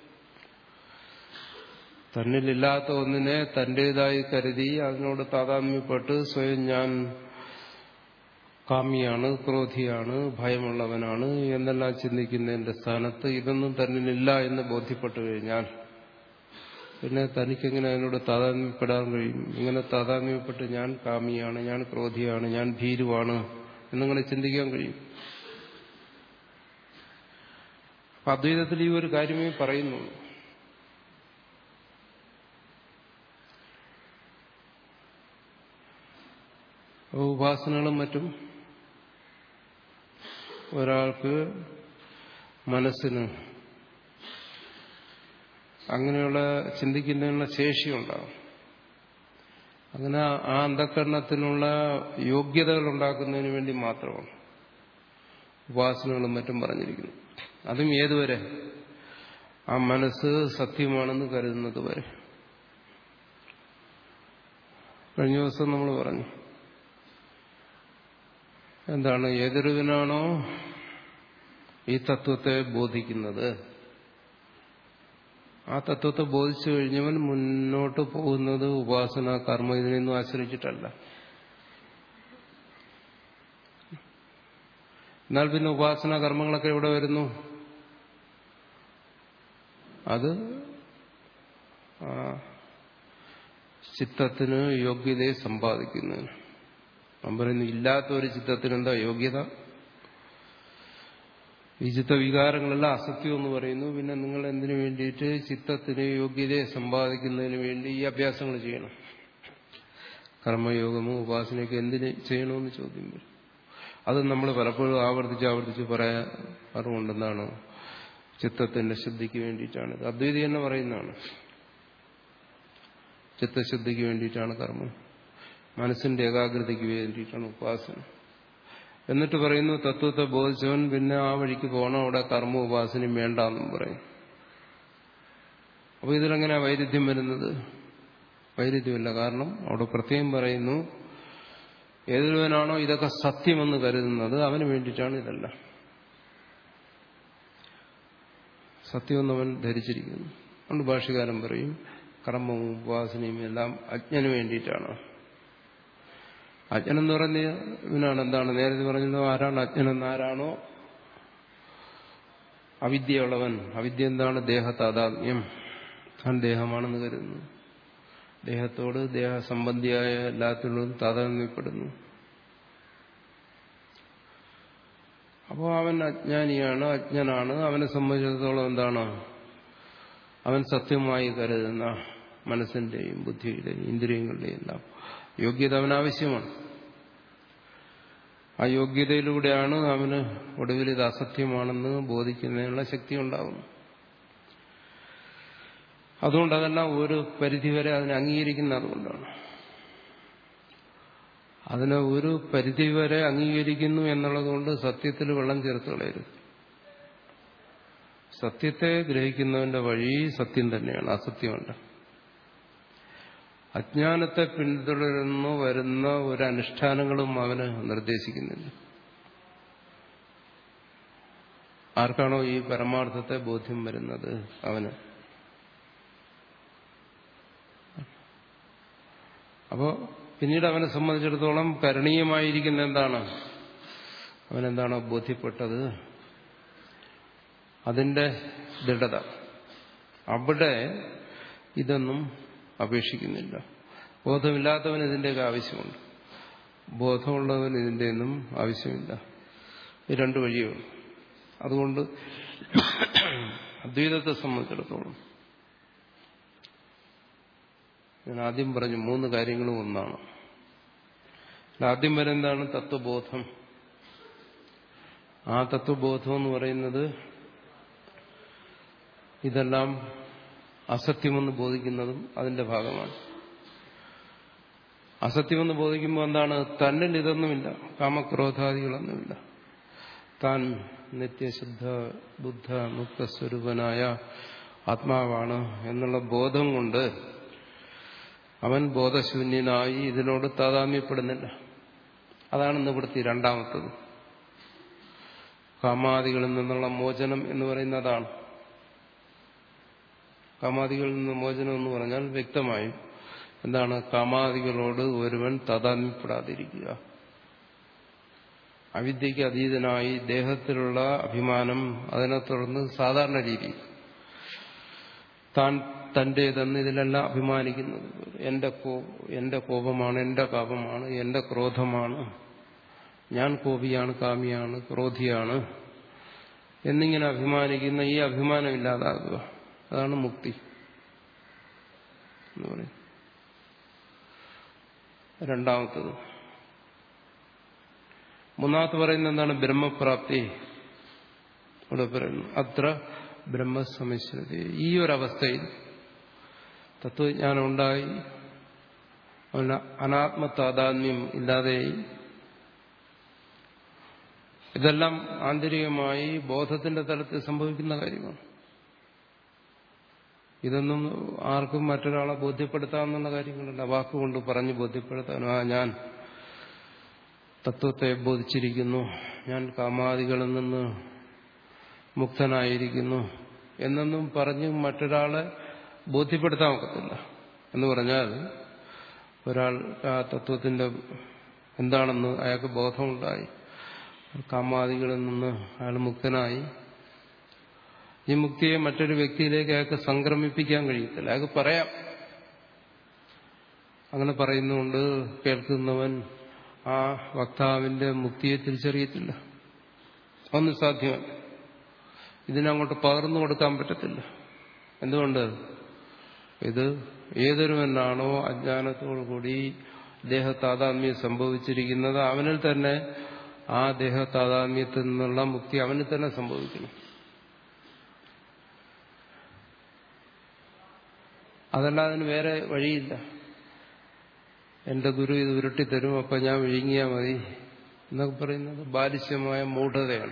തന്നിലില്ലാത്ത ഒന്നിനെ തന്റേതായി കരുതി അതിനോട് താതാത്മ്യപ്പെട്ട് സ്വയം ഞാൻ കാമിയാണ് ക്രോധിയാണ് ഭയമുള്ളവനാണ് എന്നെല്ലാം ചിന്തിക്കുന്നതിന്റെ സ്ഥാനത്ത് ഇതൊന്നും തന്നിലില്ല എന്ന് ബോധ്യപ്പെട്ടു കഴിഞ്ഞാൽ പിന്നെ തനിക്കെങ്ങനെ അതിനോട് താതാത്മ്യപ്പെടാൻ കഴിയും ഇങ്ങനെ താതാത്മ്യപ്പെട്ട് ഞാൻ കാമിയാണ് ഞാൻ ക്രോധിയാണ് ഞാൻ ഭീരുവാണ് എന്നിങ്ങനെ ചിന്തിക്കാൻ കഴിയും അപ്പൊ അദ്വൈതത്തിൽ ഈ ഒരു കാര്യമേ പറയുന്നുള്ളൂ ഉപാസനകളും മറ്റും ഒരാൾക്ക് മനസ്സിന് അങ്ങനെയുള്ള ചിന്തിക്കുന്നതിനുള്ള ശേഷിയുണ്ടാകും അങ്ങനെ ആ അന്ധകരണത്തിനുള്ള യോഗ്യതകൾ ഉണ്ടാക്കുന്നതിന് വേണ്ടി മാത്രമാണ് ഉപാസനകളും മറ്റും പറഞ്ഞിരിക്കുന്നു അതും ഏതുവരെ ആ മനസ്സ് സത്യമാണെന്ന് കരുതുന്നത് വരെ കഴിഞ്ഞ ദിവസം നമ്മൾ പറഞ്ഞു എന്താണ് ഏതൊരുവിനാണോ ഈ തത്വത്തെ ബോധിക്കുന്നത് ആ തത്വത്തെ ബോധിച്ചു കഴിഞ്ഞവൻ മുന്നോട്ട് പോകുന്നത് ഉപാസന കർമ്മ ഇതിനെയൊന്നും ആശ്രയിച്ചിട്ടല്ല എന്നാൽ പിന്നെ ഉപാസന കർമ്മങ്ങളൊക്കെ എവിടെ വരുന്നു അത് ചിത്തത്തിന് യോഗ്യതയെ സമ്പാദിക്കുന്നതിന് ഞാൻ പറയുന്നു ഇല്ലാത്ത ഒരു ചിത്തത്തിന് എന്താ യോഗ്യത ഈ ചിത്തവികാരങ്ങളെല്ലാം അസത്യം എന്ന് പറയുന്നു പിന്നെ നിങ്ങൾ എന്തിനു വേണ്ടിയിട്ട് ചിത്തത്തിന് യോഗ്യതയെ സമ്പാദിക്കുന്നതിന് വേണ്ടി ഈ അഭ്യാസങ്ങൾ ചെയ്യണം കർമ്മയോഗമോ ഉപാസനയൊക്കെ എന്തിന് ചെയ്യണമെന്ന് ചോദ്യം വരും അത് നമ്മൾ പലപ്പോഴും ആവർത്തിച്ച് ആവർത്തിച്ച് പറയാറുണ്ടെന്നാണ് ചിത്തത്തിന്റെ ശുദ്ധിക്ക് വേണ്ടിയിട്ടാണ് അദ്വൈതി തന്നെ പറയുന്നതാണ് ചിത്തശുദ്ധിക്ക് വേണ്ടിയിട്ടാണ് കർമ്മം മനസ്സിന്റെ ഏകാഗ്രതയ്ക്ക് വേണ്ടിയിട്ടാണ് ഉപാസന എന്നിട്ട് പറയുന്നു തത്വത്തെ ബോധിച്ചവൻ പിന്നെ ആ വഴിക്ക് പോകണം അവിടെ കർമ്മ ഉപാസനയും വേണ്ടെന്നും പറയും അപ്പോൾ ഇതിലെങ്ങനെ വൈരുദ്ധ്യം വരുന്നത് വൈരുദ്ധ്യമില്ല കാരണം അവിടെ പ്രത്യേകം പറയുന്നു ഏതൊരുവനാണോ ഇതൊക്കെ സത്യമെന്ന് കരുതുന്നത് അവന് വേണ്ടിയിട്ടാണ് ഇതെല്ലാം സത്യമെന്ന് അവൻ ധരിച്ചിരിക്കുന്നു അതുകൊണ്ട് ഭാഷകാരൻ പറയും കർമ്മവും ഉപാസനയും എല്ലാം അജ്ഞന് വേണ്ടിയിട്ടാണ് അജ്ഞനെന്ന് പറഞ്ഞ ഇവനാണ് എന്താണ് നേരത്തെ പറഞ്ഞത് ആരാണ് അജ്ഞനെന്ന് ആരാണോ അവിദ്യയുള്ളവൻ അവിദ്യ എന്താണ് ദേഹതാതാത്മ്യം താൻ ദേഹമാണെന്ന് കരുതുന്നു ദേഹത്തോട് ദേഹസംബന്ധിയായ എല്ലാത്തിലും താതാത്മ്യപ്പെടുന്നു അപ്പോൾ അവൻ അജ്ഞാനിയാണ് അജ്ഞനാണ് അവനെ സംബന്ധിച്ചിടത്തോളം എന്താണ് അവൻ സത്യമായി കരുതുന്ന മനസ്സിന്റെയും ബുദ്ധിയുടെയും ഇന്ദ്രിയങ്ങളുടെയും എല്ലാം യോഗ്യത അവന് ആവശ്യമാണ് ആ യോഗ്യതയിലൂടെയാണ് അവന് ഒടുവിൽ ഇത് അസത്യമാണെന്ന് ബോധിക്കുന്നതിനുള്ള ശക്തി ഉണ്ടാകുന്നു അതുകൊണ്ട് അതെല്ലാം ഒരു പരിധിവരെ അതിനെ അംഗീകരിക്കുന്ന അതുകൊണ്ടാണ് അതിനെ ഒരു പരിധിവരെ അംഗീകരിക്കുന്നു എന്നുള്ളതുകൊണ്ട് സത്യത്തിൽ വെള്ളം ചേർത്ത് കളയരുത് സത്യത്തെ ഗ്രഹിക്കുന്നവന്റെ വഴി സത്യം തന്നെയാണ് അസത്യമല്ല അജ്ഞാനത്തെ പിന്തുടരുന്നു വരുന്ന ഒരു അനുഷ്ഠാനങ്ങളും അവന് നിർദ്ദേശിക്കുന്നില്ല ആർക്കാണോ ഈ പരമാർത്ഥത്തെ ബോധ്യം വരുന്നത് അവന് അപ്പോ പിന്നീട് അവനെ സംബന്ധിച്ചിടത്തോളം കരണീയമായിരിക്കുന്ന എന്താണ് അവനെന്താണോ ബോധ്യപ്പെട്ടത് അതിന്റെ ദൃഢത അവിടെ ഇതൊന്നും അപേക്ഷിക്കുന്നില്ല ബോധമില്ലാത്തവന് ഇതിൻ്റെയൊക്കെ ആവശ്യമുണ്ട് ബോധമുള്ളവന് ഇതിൻ്റെയൊന്നും ആവശ്യമില്ല ഈ രണ്ട് വഴിയേ ഉള്ളൂ അതുകൊണ്ട് അദ്വൈതത്തെ സംബന്ധിച്ചിടത്തോളം ഞാൻ ആദ്യം പറഞ്ഞു മൂന്ന് കാര്യങ്ങളും ഒന്നാണ് ആദ്യം വരെ എന്താണ് തത്വബോധം ആ തത്വബോധം എന്ന് പറയുന്നത് ഇതെല്ലാം അസത്യമെന്ന് ബോധിക്കുന്നതും അതിന്റെ ഭാഗമാണ് അസത്യമെന്ന് ബോധിക്കുമ്പോൾ എന്താണ് തന്നിൽ ഇതൊന്നുമില്ല കാമക്രോധാദികളൊന്നുമില്ല താൻ നിത്യശുദ്ധ ബുദ്ധ മുക്തസ്വരൂപനായ ആത്മാവാണ് എന്നുള്ള ബോധം കൊണ്ട് അവൻ ബോധശൂന്യനായി ഇതിനോട് താതാമ്യപ്പെടുന്നില്ല അതാണ് നിവൃത്തി രണ്ടാമത്തത് കാമാദികളിൽ നിന്നുള്ള മോചനം എന്ന് പറയുന്നത് അതാണ് കാമാദികളിൽ നിന്ന് മോചനം എന്ന് പറഞ്ഞാൽ വ്യക്തമായും എന്താണ് കാമാദികളോട് ഒരുവൻ താതാത്മ്യപ്പെടാതിരിക്കുക അവിദ്യയ്ക്ക് അതീതനായി ദേഹത്തിലുള്ള അഭിമാനം അതിനെ തുടർന്ന് സാധാരണ രീതി താൻ തന്റേതെന്ന് ഇതിലെല്ലാം അഭിമാനിക്കുന്നത് എന്റെ കോ എന്റെ കോപമാണ് എന്റെ പാപമാണ് എന്റെ ക്രോധമാണ് ഞാൻ കോപിയാണ് കാമിയാണ് ക്രോധിയാണ് എന്നിങ്ങനെ അഭിമാനിക്കുന്ന ഈ അഭിമാനം ഇല്ലാതാകുക അതാണ് മുക്തി എന്ന് പറയും രണ്ടാമത്തത് മൂന്നാമത്തെ പറയുന്നത് എന്താണ് ബ്രഹ്മപ്രാപ്തി ഇവിടെ പറയുന്നു അത്ര ബ്രഹ്മസമിശ്രത ഈ ഒരവസ്ഥയിൽ തത്വജ്ഞാനം ഉണ്ടായി അവന് അനാത്മതാതാത്മ്യം ഇല്ലാതെയായി ഇതെല്ലാം ആന്തരികമായി ബോധത്തിന്റെ തലത്തിൽ സംഭവിക്കുന്ന കാര്യമാണ് ഇതൊന്നും ആർക്കും മറ്റൊരാളെ ബോധ്യപ്പെടുത്താമെന്നുള്ള കാര്യങ്ങളല്ല വാക്കുകൊണ്ട് പറഞ്ഞ് ബോധ്യപ്പെടുത്താൻ ആ ഞാൻ തത്വത്തെ ബോധിച്ചിരിക്കുന്നു ഞാൻ കാമാദികളിൽ നിന്ന് മുക്തനായിരിക്കുന്നു എന്നൊന്നും പറഞ്ഞ് മറ്റൊരാളെ ബോധ്യപ്പെടുത്താൻ ഒക്കത്തില്ല എന്ന് പറഞ്ഞാൽ ഒരാൾ ആ തത്വത്തിന്റെ എന്താണെന്ന് അയാൾക്ക് ബോധമുണ്ടായി കാമാദികളിൽ നിന്ന് അയാൾ മുക്തനായി ഈ മുക്തിയെ മറ്റൊരു വ്യക്തിയിലേക്ക് അയാൾക്ക് സംക്രമിപ്പിക്കാൻ കഴിയത്തില്ല അയാൾക്ക് പറയാം അങ്ങനെ പറയുന്നുകൊണ്ട് കേൾക്കുന്നവൻ ആ വക്താവിന്റെ മുക്തിയെ തിരിച്ചറിയത്തില്ല ഒന്നും സാധ്യമല്ല ഇതിനങ്ങോട്ട് പകർന്നു കൊടുക്കാൻ പറ്റത്തില്ല എന്തുകൊണ്ട് ഇത് ഏതൊരുവനാണോ അജ്ഞാനത്തോടു കൂടി ദേഹതാതാത്മ്യം സംഭവിച്ചിരിക്കുന്നത് അവനിൽ തന്നെ ആ ദേഹതാതാത്മ്യത്തിൽ നിന്നുള്ള മുക്തി അവനിൽ തന്നെ സംഭവിക്കണം അതല്ല അതിന് വേറെ വഴിയില്ല എന്റെ ഗുരു ഇത് ഉരുട്ടിത്തരും അപ്പൊ ഞാൻ വിഴുങ്ങിയാൽ മതി എന്നൊക്കെ പറയുന്നത് ബാലിശ്യമായ മൂഢതയാണ്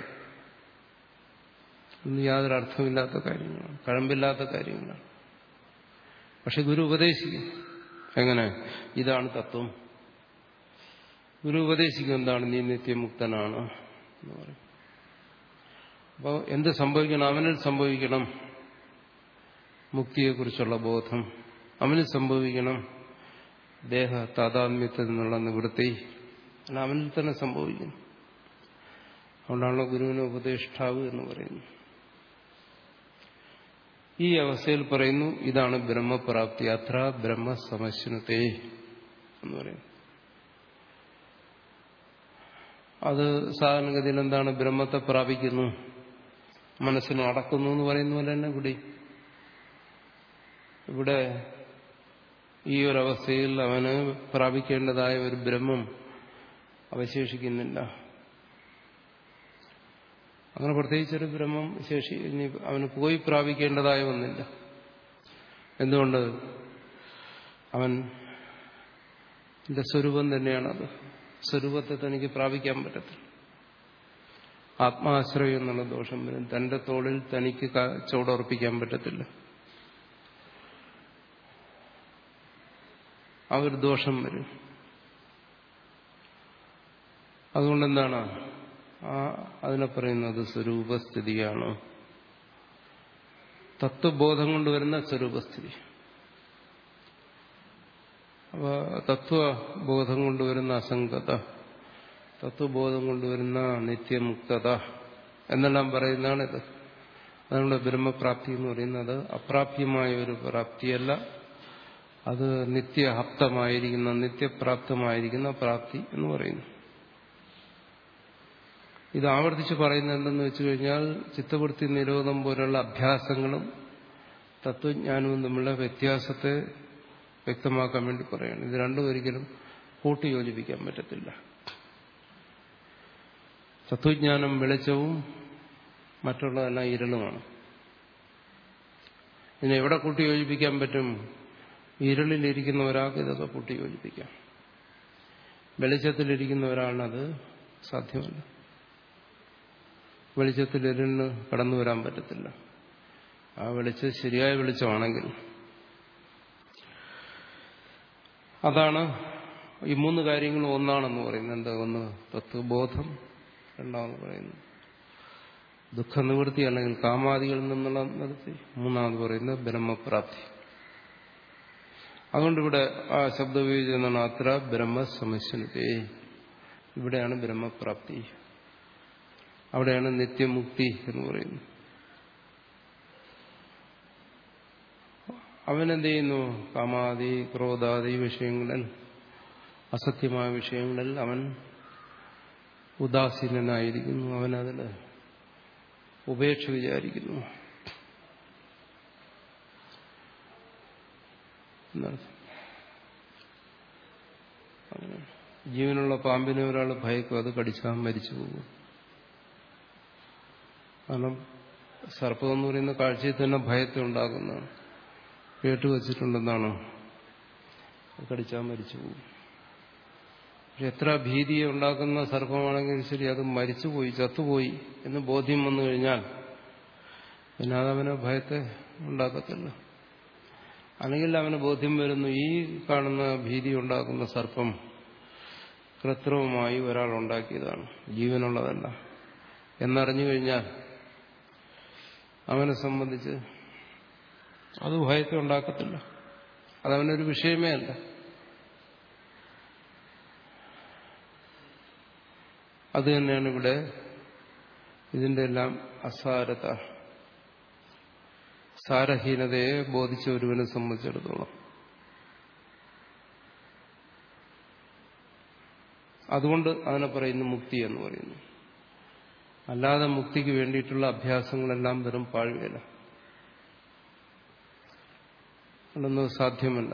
ഇന്ന് യാതൊരു അർത്ഥമില്ലാത്ത കാര്യങ്ങളാണ് കഴമ്പില്ലാത്ത കാര്യങ്ങളാണ് പക്ഷെ ഗുരു ഉപദേശിക്കും എങ്ങനെ ഇതാണ് തത്വം ഗുരു ഉപദേശിക്കും എന്താണ് നീ നിത്യമുക്തനാണ് എന്ന് പറയും അപ്പോൾ എന്ത് സംഭവിക്കണം അവനിൽ സംഭവിക്കണം മുക്തിയെക്കുറിച്ചുള്ള ബോധം അവന് സംഭവിക്കണം ദേഹ താതാത്മ്യത്തിൽ നിന്നുള്ള നിവൃത്തി അല്ല അവനിൽ തന്നെ സംഭവിക്കും അതുകൊണ്ടാണല്ലോ ഗുരുവിനെ ഉപദേഷ്ടാവ് എന്ന് പറയുന്നത് ഈ അവസ്ഥയിൽ പറയുന്നു ഇതാണ് ബ്രഹ്മപ്രാപ്തി അത്ര ബ്രഹ്മസമശ്നത്തെ എന്ന് പറയുന്നു അത് സാധാരണഗതിയിൽ എന്താണ് ബ്രഹ്മത്തെ പ്രാപിക്കുന്നു മനസ്സിനെ അടക്കുന്നു എന്ന് പറയുന്ന പോലെ തന്നെ ഇവിടെ ഇവിടെ ഈ ഒരവസ്ഥയിൽ അവന് പ്രാപിക്കേണ്ടതായ ഒരു ബ്രഹ്മം അവശേഷിക്കുന്നില്ല അങ്ങനെ പ്രത്യേകിച്ചൊരു ബ്രഹ്മം ശേഷി ഇനി അവന് പോയി പ്രാപിക്കേണ്ടതായ ഒന്നില്ല എന്തുകൊണ്ട് അവൻ എന്റെ സ്വരൂപം തന്നെയാണത് സ്വരൂപത്തെ തനിക്ക് പ്രാപിക്കാൻ പറ്റത്തില്ല ആത്മാശ്രയം എന്നുള്ള ദോഷം വരും തന്റെ തോളിൽ തനിക്ക് ചോടുറപ്പിക്കാൻ പറ്റത്തില്ല ആ ഒരു ദോഷം വരും അതുകൊണ്ടെന്താണ് ആ അതിനെ പറയുന്നത് സ്വരൂപസ്ഥിതിയാണ് തത്വബോധം കൊണ്ടുവരുന്ന സ്വരൂപസ്ഥിതി അപ്പൊ തത്വബോധം കൊണ്ടുവരുന്ന അസംഗത തത്വബോധം കൊണ്ടുവരുന്ന നിത്യമുക്തത എന്നെല്ലാം പറയുന്നതാണിത് അതുകൊണ്ട് ബ്രഹ്മപ്രാപ്തി എന്ന് പറയുന്നത് അപ്രാപ്യമായ ഒരു പ്രാപ്തിയല്ല അത് നിത്യഹപ്തമായിരിക്കുന്ന നിത്യപ്രാപ്തമായിരിക്കുന്ന പ്രാപ്തി എന്ന് പറയുന്നു ഇത് ആവർത്തിച്ച് പറയുന്നത് എന്തെന്ന് വെച്ചു കഴിഞ്ഞാൽ ചിത്തവൃത്തി നിരോധം പോലുള്ള അഭ്യാസങ്ങളും തത്വജ്ഞാനവും തമ്മിലുള്ള വ്യത്യാസത്തെ വ്യക്തമാക്കാൻ വേണ്ടി പറയാണ് ഇത് രണ്ടും ഒരിക്കലും കൂട്ടിയോജിപ്പിക്കാൻ പറ്റത്തില്ല തത്വജ്ഞാനം വെളിച്ചവും മറ്റുള്ളതെല്ലാം ഇരുളുമാണ് ഇതിനെ എവിടെ കൂട്ടിയോജിപ്പിക്കാൻ പറ്റും ഇരുളിലിരിക്കുന്ന ഒരാൾക്ക് ഇതൊക്കെ കൂട്ടിയോജിപ്പിക്കാം വെളിച്ചത്തിലിരിക്കുന്ന ഒരാളിനത് സാധ്യമല്ല വെളിച്ചത്തിൽ ഇരുളിന് കടന്നു വരാൻ പറ്റത്തില്ല ആ വെളിച്ചം ശരിയായ വെളിച്ചമാണെങ്കിൽ അതാണ് ഈ മൂന്ന് കാര്യങ്ങളും ഒന്നാണെന്ന് പറയുന്നത് എന്താ ഒന്ന് തത്വബോധം രണ്ടാമെന്ന് പറയുന്നു ദുഃഖനിവൃത്തി അല്ലെങ്കിൽ കാമാദികളിൽ നിന്നുള്ള നിർത്തി മൂന്നാമത് പറയുന്നത് ബ്രഹ്മപ്രാപ്തി അതുകൊണ്ട് ഇവിടെ ആ ശബ്ദവിവേചനാണ് അത്ര ബ്രഹ്മസമശ്വനത്തെ ഇവിടെയാണ് ബ്രഹ്മപ്രാപ്തി അവിടെയാണ് നിത്യമുക്തി എന്ന് പറയുന്നത് അവനെന്ത് ചെയ്യുന്നു കാമാദി ക്രോധാദി വിഷയങ്ങളിൽ അസത്യമായ വിഷയങ്ങളിൽ അവൻ ഉദാസീനനായിരിക്കുന്നു അവനതിൽ ഉപേക്ഷ വിചാരിക്കുന്നു ജീവനുള്ള പാമ്പിനെ ഒരാൾ ഭയക്കും അത് കടിച്ചാൽ മരിച്ചു പോകും കാരണം സർപ്പം എന്ന് പറയുന്ന കാഴ്ചയിൽ തന്നെ ഭയത്തെ ഉണ്ടാക്കുന്നതാണ് കേട്ടുവച്ചിട്ടുണ്ടെന്നാണ് കടിച്ചാൽ മരിച്ചു പോകും എത്ര ഭീതിയെ ഉണ്ടാക്കുന്ന സർപ്പമാണെങ്കിലും ശരി അത് മരിച്ചുപോയി ചത്തുപോയി എന്ന് ബോധ്യം വന്നു കഴിഞ്ഞാൽ പിന്നെ അതവന് ഭയത്തെ ഉണ്ടാക്കത്തില്ല അല്ലെങ്കിൽ അവന് ബോധ്യം വരുന്നു ഈ കാണുന്ന ഭീതി ഉണ്ടാക്കുന്ന സർപ്പം കൃത്രിമമായി ഒരാൾ ഉണ്ടാക്കിയതാണ് ജീവനുള്ളതല്ല എന്നറിഞ്ഞു കഴിഞ്ഞാൽ അവനെ സംബന്ധിച്ച് അത് ഭയത്തെ ഉണ്ടാക്കത്തില്ല അതവനൊരു വിഷയമേ അല്ല അത് തന്നെയാണ് ഇവിടെ ഇതിന്റെ എല്ലാം അസാരത സാരഹീനതയെ ബോധിച്ച ഒരുവനെ സംബന്ധിച്ചിടത്തോളം അതുകൊണ്ട് അതിനെ പറയുന്നു മുക്തി എന്ന് പറയുന്നു അല്ലാതെ മുക്തിക്ക് വേണ്ടിയിട്ടുള്ള അഭ്യാസങ്ങളെല്ലാം വെറും പാഴ്വേല അതൊന്നും സാധ്യമല്ല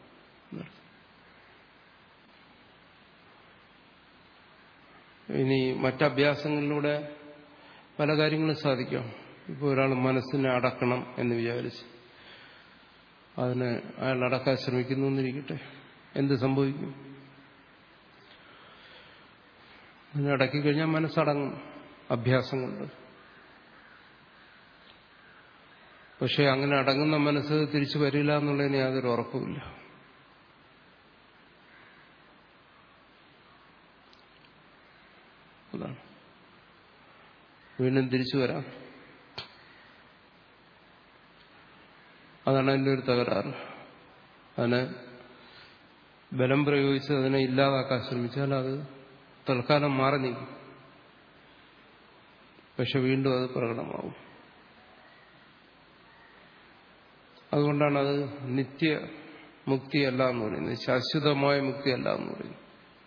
ഇനി മറ്റഭ്യാസങ്ങളിലൂടെ പല കാര്യങ്ങളും സാധിക്കാം ഇപ്പോൾ ഒരാൾ മനസ്സിനെ അടക്കണം എന്ന് വിചാരിച്ച് അതിനെ അയാൾ അടക്കാൻ ശ്രമിക്കുന്നു എന്നിരിക്കട്ടെ എന്ത് സംഭവിക്കും അതിനെ അടക്കി കഴിഞ്ഞാൽ മനസ്സടങ്ങും അഭ്യാസം കൊണ്ട് പക്ഷെ അങ്ങനെ അടങ്ങുന്ന മനസ്സ് തിരിച്ചു വരില്ല എന്നുള്ളതിന് യാതൊരു ഉറപ്പുമില്ല അതാണ് വീണ്ടും തിരിച്ചു വരാം അതാണ് അതിൻ്റെ ഒരു തകരാറ് അതിനെ ബലം പ്രയോഗിച്ച് അതിനെ ഇല്ലാതാക്കാൻ ശ്രമിച്ചാൽ അത് തൽക്കാലം മാറി നീക്കും പക്ഷെ വീണ്ടും അത് പ്രകടമാവും അതുകൊണ്ടാണ് അത് നിത്യ മുക്തിയല്ല എന്ന് പറയുന്നത് ശാശ്വതമായ മുക്തിയല്ല എന്ന് പറയുന്നത്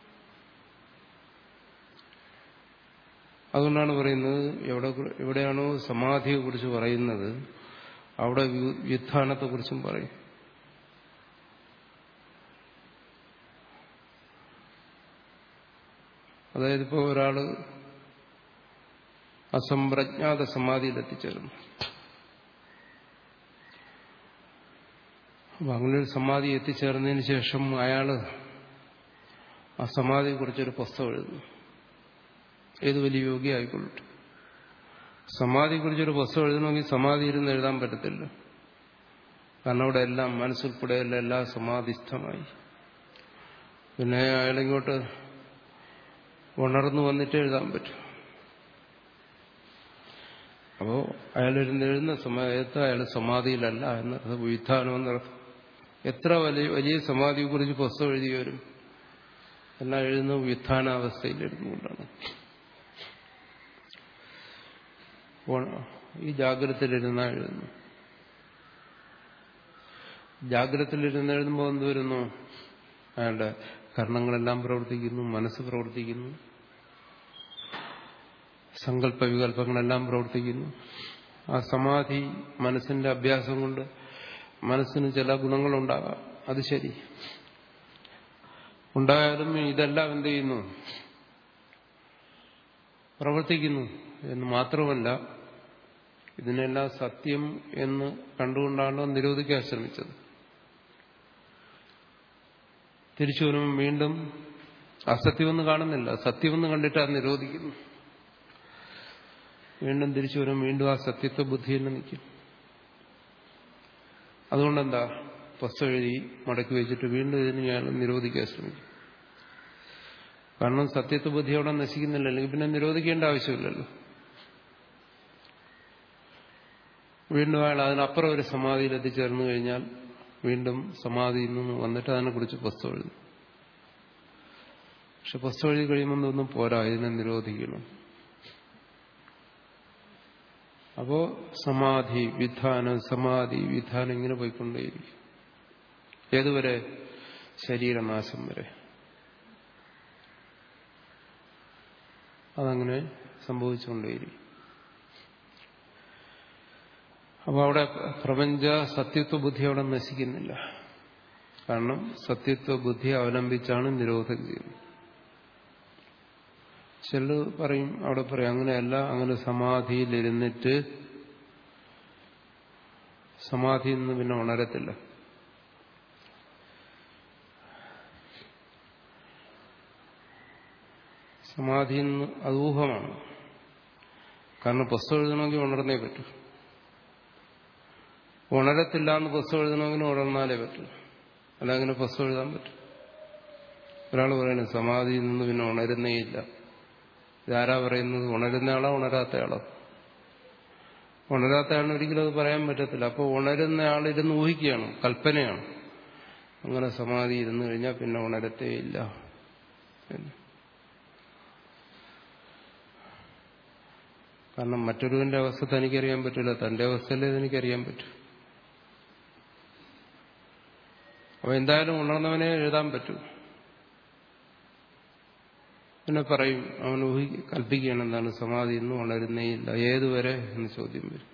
അതുകൊണ്ടാണ് പറയുന്നത് എവിടെ എവിടെയാണോ സമാധിയെ കുറിച്ച് പറയുന്നത് അവിടെ വ്യുത്ഥാനത്തെക്കുറിച്ചും പറയും അതായത് ഇപ്പോൾ ഒരാള് അസംപ്രജ്ഞാത സമാധിയിൽ എത്തിച്ചേരുന്നു അപ്പൊ അങ്ങനെ ഒരു സമാധി എത്തിച്ചേർന്നതിന് ശേഷം അയാള് ആ സമാധിയെ കുറിച്ചൊരു പുസ്തകം എഴുതുന്നു ഏത് വലിയ യോഗി ആയിക്കൊള്ളട്ടെ സമാധിയെ കുറിച്ചൊരു പുസ്തകം എഴുതണമെങ്കിൽ സമാധി ഇരുന്ന് എഴുതാൻ പറ്റത്തില്ല കാരണം അവിടെ എല്ലാം മനസ്സുൾപ്പെടെയല്ല എല്ലാം സമാധിസ്ഥമായി പിന്നെ അയാളിങ്ങോട്ട് ഉണർന്നു വന്നിട്ട് എഴുതാൻ പറ്റും അപ്പോ അയാളിരുന്ന് എഴുതുന്ന സമയത്ത് അയാൾ സമാധിയിലല്ല എന്നർത്ഥം വിധാനം എന്നർത്ഥം എത്ര വലിയ വലിയ സമാധിയെക്കുറിച്ച് പുസ്തകം എഴുതി വരും എല്ലാം എഴുതുന്ന വ്യുത്ഥാനാവസ്ഥയിൽ എഴുതുകൊണ്ടാണ് ഈ ജാഗ്രതയിലിരുന്ന എഴുതുന്നു ജാഗ്രതത്തിലിരുന്ന് എഴുതുമ്പോൾ എന്ത് വരുന്നു അയാളുടെ കർണങ്ങളെല്ലാം പ്രവർത്തിക്കുന്നു മനസ്സ് പ്രവർത്തിക്കുന്നു സങ്കല്പ വികല്പങ്ങളെല്ലാം പ്രവർത്തിക്കുന്നു ആ സമാധി മനസ്സിന്റെ അഭ്യാസം കൊണ്ട് മനസ്സിന് ചില ഗുണങ്ങളുണ്ടാകാം അത് ശരി ഉണ്ടായാലും ഇതെല്ലാം എന്ത് ചെയ്യുന്നു പ്രവർത്തിക്കുന്നു എന്ന് മാത്രമല്ല ഇതിനെല്ലാം സത്യം എന്ന് കണ്ടുകൊണ്ടാണ് നിരോധിക്കാൻ ശ്രമിച്ചത് തിരിച്ചു വരുമ്പോൾ വീണ്ടും അസത്യമെന്ന് കാണുന്നില്ല സത്യമെന്ന് കണ്ടിട്ട് അത് നിരോധിക്കുന്നു വീണ്ടും തിരിച്ചു വരും വീണ്ടും ആ സത്യത്വ ബുദ്ധി തന്നെ നിൽക്കും അതുകൊണ്ടെന്താ പുസ്തകം എഴുതി മടക്കി വെച്ചിട്ട് വീണ്ടും ഇതിന് ഞാൻ നിരോധിക്കാൻ ശ്രമിക്കും കാരണം സത്യത്വ ബുദ്ധി അവിടെ നശിക്കുന്നില്ല അല്ലെങ്കിൽ പിന്നെ നിരോധിക്കേണ്ട ആവശ്യമില്ലല്ലോ വീണ്ടും അയാൾ അതിനപ്പുറം ഒരു സമാധിയിൽ എത്തിച്ചേർന്നു കഴിഞ്ഞാൽ വീണ്ടും സമാധിയിൽ നിന്ന് വന്നിട്ട് അതിനെക്കുറിച്ച് പുസ്തകം എഴുതും പക്ഷെ പുസ്തകം എഴുതി കഴിയുമ്പോൾ ഒന്നും പോരാ ഇതിനെ നിരോധിക്കണം അപ്പോ സമാധി വിധാനം സമാധി വിധാനം ഇങ്ങനെ പോയിക്കൊണ്ടേയിരിക്കും ഏതുവരെ ശരീരനാശം വരെ അതങ്ങനെ സംഭവിച്ചുകൊണ്ടേയിരിക്കും അപ്പോൾ അവിടെ പ്രപഞ്ച സത്യത്വ ബുദ്ധി അവിടെ നശിക്കുന്നില്ല കാരണം സത്യത്വ ബുദ്ധി അവലംബിച്ചാണ് നിരോധം ചെയ്യുന്നത് ചില പറയും അവിടെ പറയും അങ്ങനെയല്ല അങ്ങനെ സമാധിയിലിരുന്നിട്ട് സമാധിയിൽ നിന്ന് പിന്നെ ഉണരത്തില്ല സമാധിയിൽ നിന്ന് അത് ഊഹമാണ് കാരണം പുസ്തകം എഴുതണമെങ്കിൽ ഉണർന്നേ പറ്റൂ ഉണരത്തില്ല എന്ന് പുസ്തകം എഴുതണമെങ്കിൽ ഉണർന്നാലേ പറ്റൂ അല്ല അങ്ങനെ പുസ്തകം എഴുതാൻ പറ്റും ഒരാൾ പറയുന്നത് സമാധിയിൽ നിന്ന് പിന്നെ ഉണരുന്നേയില്ല ഇതാരാ പറയുന്നത് ഉണരുന്ന ആളോ ഉണരാത്ത ആളോ ഉണരാത്ത ആളിന് ഒരിക്കലും അത് പറയാൻ പറ്റത്തില്ല അപ്പോൾ ഉണരുന്ന ആളിരുന്ന് ഊഹിക്കുകയാണ് കൽപ്പനയാണ് അങ്ങനെ സമാധി ഇരുന്നു കഴിഞ്ഞാൽ പിന്നെ ഉണരത്തേയില്ല എന്ന് കാരണം മറ്റൊരുവന്റെ അവസ്ഥ തനിക്കറിയാൻ പറ്റില്ല തന്റെ അവസ്ഥയിലേ എനിക്കറിയാൻ പറ്റൂ അപ്പൊ എന്തായാലും ഉണർന്നവനെ എഴുതാൻ പറ്റൂ പിന്നെ പറയും അവൻ ഊഹി കൽപ്പിക്കുകയാണ് എന്താണ് സമാധി ഇന്നും ഉണരുന്നേയില്ല ഏതുവരെ എന്ന് ചോദ്യം വരും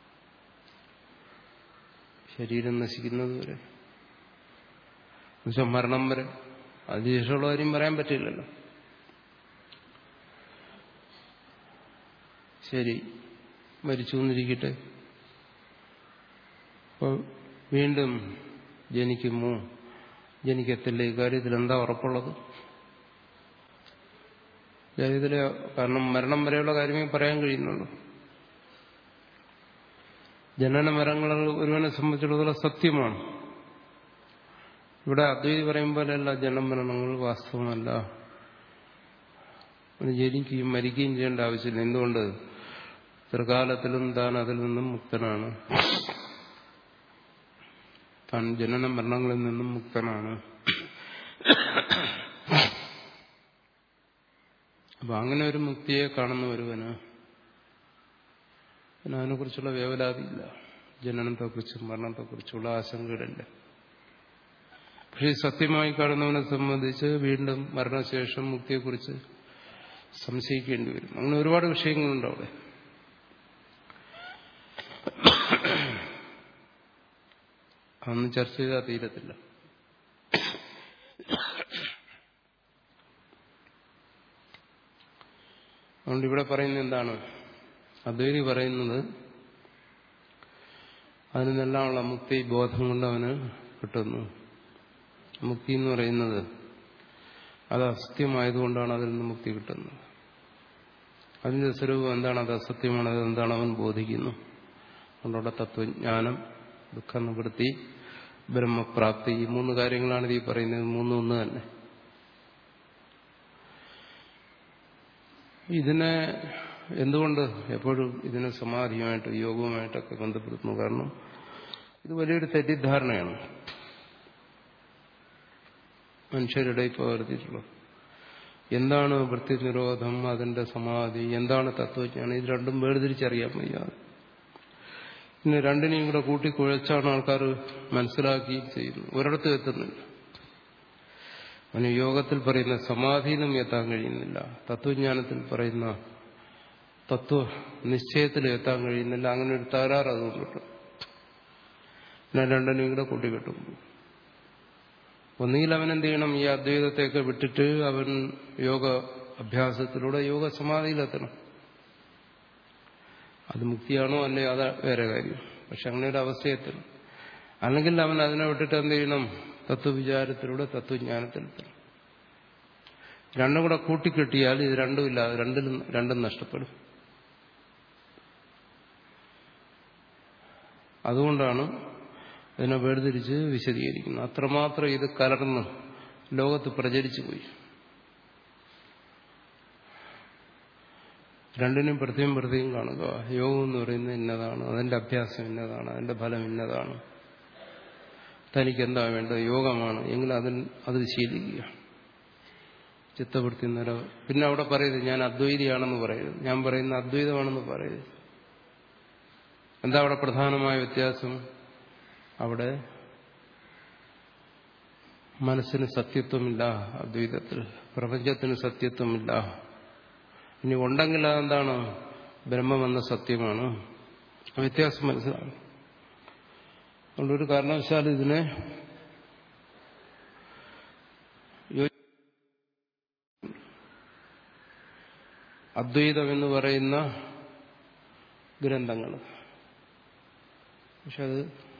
ശരീരം നശിക്കുന്നത് വരെ എന്നുവെച്ചാൽ മരണം വരെ അതിനുശേഷമുള്ള കാര്യം പറയാൻ പറ്റില്ലല്ലോ ശരി മരിച്ചു എന്നിരിക്കട്ടെ അപ്പോൾ വീണ്ടും ജനിക്കുമോ ജനിക്കത്തില്ല ഇക്കാര്യത്തിൽ എന്താ ഉറപ്പുള്ളത് ഇതില് കാരണം മരണം വരെയുള്ള കാര്യമേ പറയാൻ കഴിയുന്നുള്ളൂ ജനന മരങ്ങൾ ഒരുവനെ സംബന്ധിച്ചിടത്തോളം സത്യമാണ് ഇവിടെ അദ്വൈതി പറയുമ്പോഴല്ല ജനമരണങ്ങൾ വാസ്തവമല്ല ജനിക്കുകയും മരിക്കുകയും ചെയ്യേണ്ട ആവശ്യമില്ല എന്തുകൊണ്ട് ത്രികാലത്തിലും താൻ അതിൽ നിന്നും മുക്തനാണ് താൻ ജനന മരണങ്ങളിൽ നിന്നും മുക്തനാണ് അപ്പൊ അങ്ങനെ ഒരു മുക്തിയെ കാണുന്ന ഒരുവന് പിന്നെ അതിനെക്കുറിച്ചുള്ള വേവലാതിയില്ല ജനനത്തെക്കുറിച്ചും മരണത്തെക്കുറിച്ചുള്ള ആശങ്കകളില്ല പക്ഷേ സത്യമായി കാണുന്നവനെ സംബന്ധിച്ച് വീണ്ടും മരണശേഷം മുക്തിയെക്കുറിച്ച് സംശയിക്കേണ്ടി വരും അങ്ങനെ ഒരുപാട് വിഷയങ്ങളുണ്ട് അവിടെ അതൊന്നും ചർച്ച ചെയ്താൽ തീരത്തില്ല അതുകൊണ്ട് ഇവിടെ പറയുന്നത് എന്താണ് അദ്വൈതി പറയുന്നത് അതിൽ നിന്നെല്ലാമുള്ള മുക്തി ബോധം കൊണ്ട് അവന് കിട്ടുന്നു മുക്തി എന്ന് പറയുന്നത് അത് അസത്യമായതുകൊണ്ടാണ് അതിൽ നിന്ന് മുക്തി കിട്ടുന്നത് അതിന്റെ സ്വരൂപം എന്താണ് അത് അസത്യമാണ് അത് എന്താണ് അവൻ ബോധിക്കുന്നു അതുകൊണ്ടുള്ള തത്വജ്ഞാനം ദുഃഖ നിവൃത്തി ബ്രഹ്മപ്രാപ്തി ഈ മൂന്ന് കാര്യങ്ങളാണ് ഈ പറയുന്നത് മൂന്നും ഒന്ന് തന്നെ ഇതിനെ എന്തുകൊണ്ട് എപ്പോഴും ഇതിനെ സമാധിയുമായിട്ട് യോഗവുമായിട്ടൊക്കെ ബന്ധപ്പെടുത്തുന്നു കാരണം ഇത് വലിയൊരു തെറ്റിദ്ധാരണയാണ് മനുഷ്യരുടെ ഇപ്പോൾ വരുത്തിയിട്ടുള്ളത് എന്താണ് വൃത്തി നിരോധം അതിന്റെ സമാധി എന്താണ് തത്വജ്ഞാനം ഇത് രണ്ടും വേർതിരിച്ചറിയാൻ വയ്യാതെ പിന്നെ രണ്ടിനെയും കൂടെ കൂട്ടി കുഴച്ചാണ് ആൾക്കാർ മനസ്സിലാക്കി ചെയ്യുന്നത് ഒരിടത്തും എത്തുന്നില്ല അവന് യോഗത്തിൽ പറയുന്ന സമാധിയിലും എത്താൻ കഴിയുന്നില്ല തത്വജ്ഞാനത്തിൽ പറയുന്ന തത്വ നിശ്ചയത്തിൽ എത്താൻ കഴിയുന്നില്ല അങ്ങനെ ഒരു തകരാറ് അതുകൊണ്ടിട്ട് പിന്നെ രണ്ടിനെയും കൂടെ കൂട്ടിക്കെട്ടും ഒന്നുകിൽ അവൻ എന്ത് ചെയ്യണം ഈ അദ്വൈതത്തെയൊക്കെ വിട്ടിട്ട് അവൻ യോഗ അഭ്യാസത്തിലൂടെ യോഗ സമാധിയിലെത്തണം അത് മുക്തിയാണോ അല്ലേ അത് വേറെ കാര്യം പക്ഷെ അങ്ങനെ ഒരു അവസ്ഥയെത്തണം അല്ലെങ്കിൽ അവൻ അതിനെ വിട്ടിട്ട് എന്ത് ചെയ്യണം തത്വവിചാരത്തിലൂടെ തത്വജ്ഞാനത്തിലെത്തണം രണ്ടും കൂടെ കൂട്ടിക്കെട്ടിയാൽ ഇത് രണ്ടും ഇല്ലാതെ രണ്ടിലും രണ്ടും നഷ്ടപ്പെടും അതുകൊണ്ടാണ് ഇതിനെ വേർതിരിച്ച് വിശദീകരിക്കുന്നത് അത്രമാത്രം ഇത് കലർന്ന് ലോകത്ത് പ്രചരിച്ചു പോയി രണ്ടിനും പ്രത്യേകം പ്രത്യേകം കാണുക യോഗം എന്ന് പറയുന്നത് ഇന്നതാണ് അതിന്റെ അഭ്യാസം ഇന്നതാണ് അതിന്റെ ഫലം ഇന്നതാണ് തനിക്ക് എന്താ വേണ്ടത് യോഗമാണ് എങ്കിൽ അതിൽ അത് ശീലിക്കുക ചിത്തവൃത്തി നിര പിന്നെ അവിടെ പറയുന്നത് ഞാൻ അദ്വൈതിയാണെന്ന് പറയരുത് ഞാൻ പറയുന്ന അദ്വൈതമാണെന്ന് പറയരുത് എന്താ അവിടെ പ്രധാനമായ വ്യത്യാസം അവിടെ മനസ്സിന് സത്യത്വമില്ല അദ്വൈതത്തിൽ പ്രപഞ്ചത്തിന് സത്യത്വമില്ല ഇനി ഉണ്ടെങ്കിൽ അതെന്താണ് ബ്രഹ്മമെന്ന സത്യമാണ് വ്യത്യാസം മനസ്സിലാകും അതുകൊണ്ട് ഒരു കാരണവശാലും ഇതിനെ അദ്വൈതം എന്ന് പറയുന്ന ഗ്രന്ഥങ്ങൾ പക്ഷെ അത്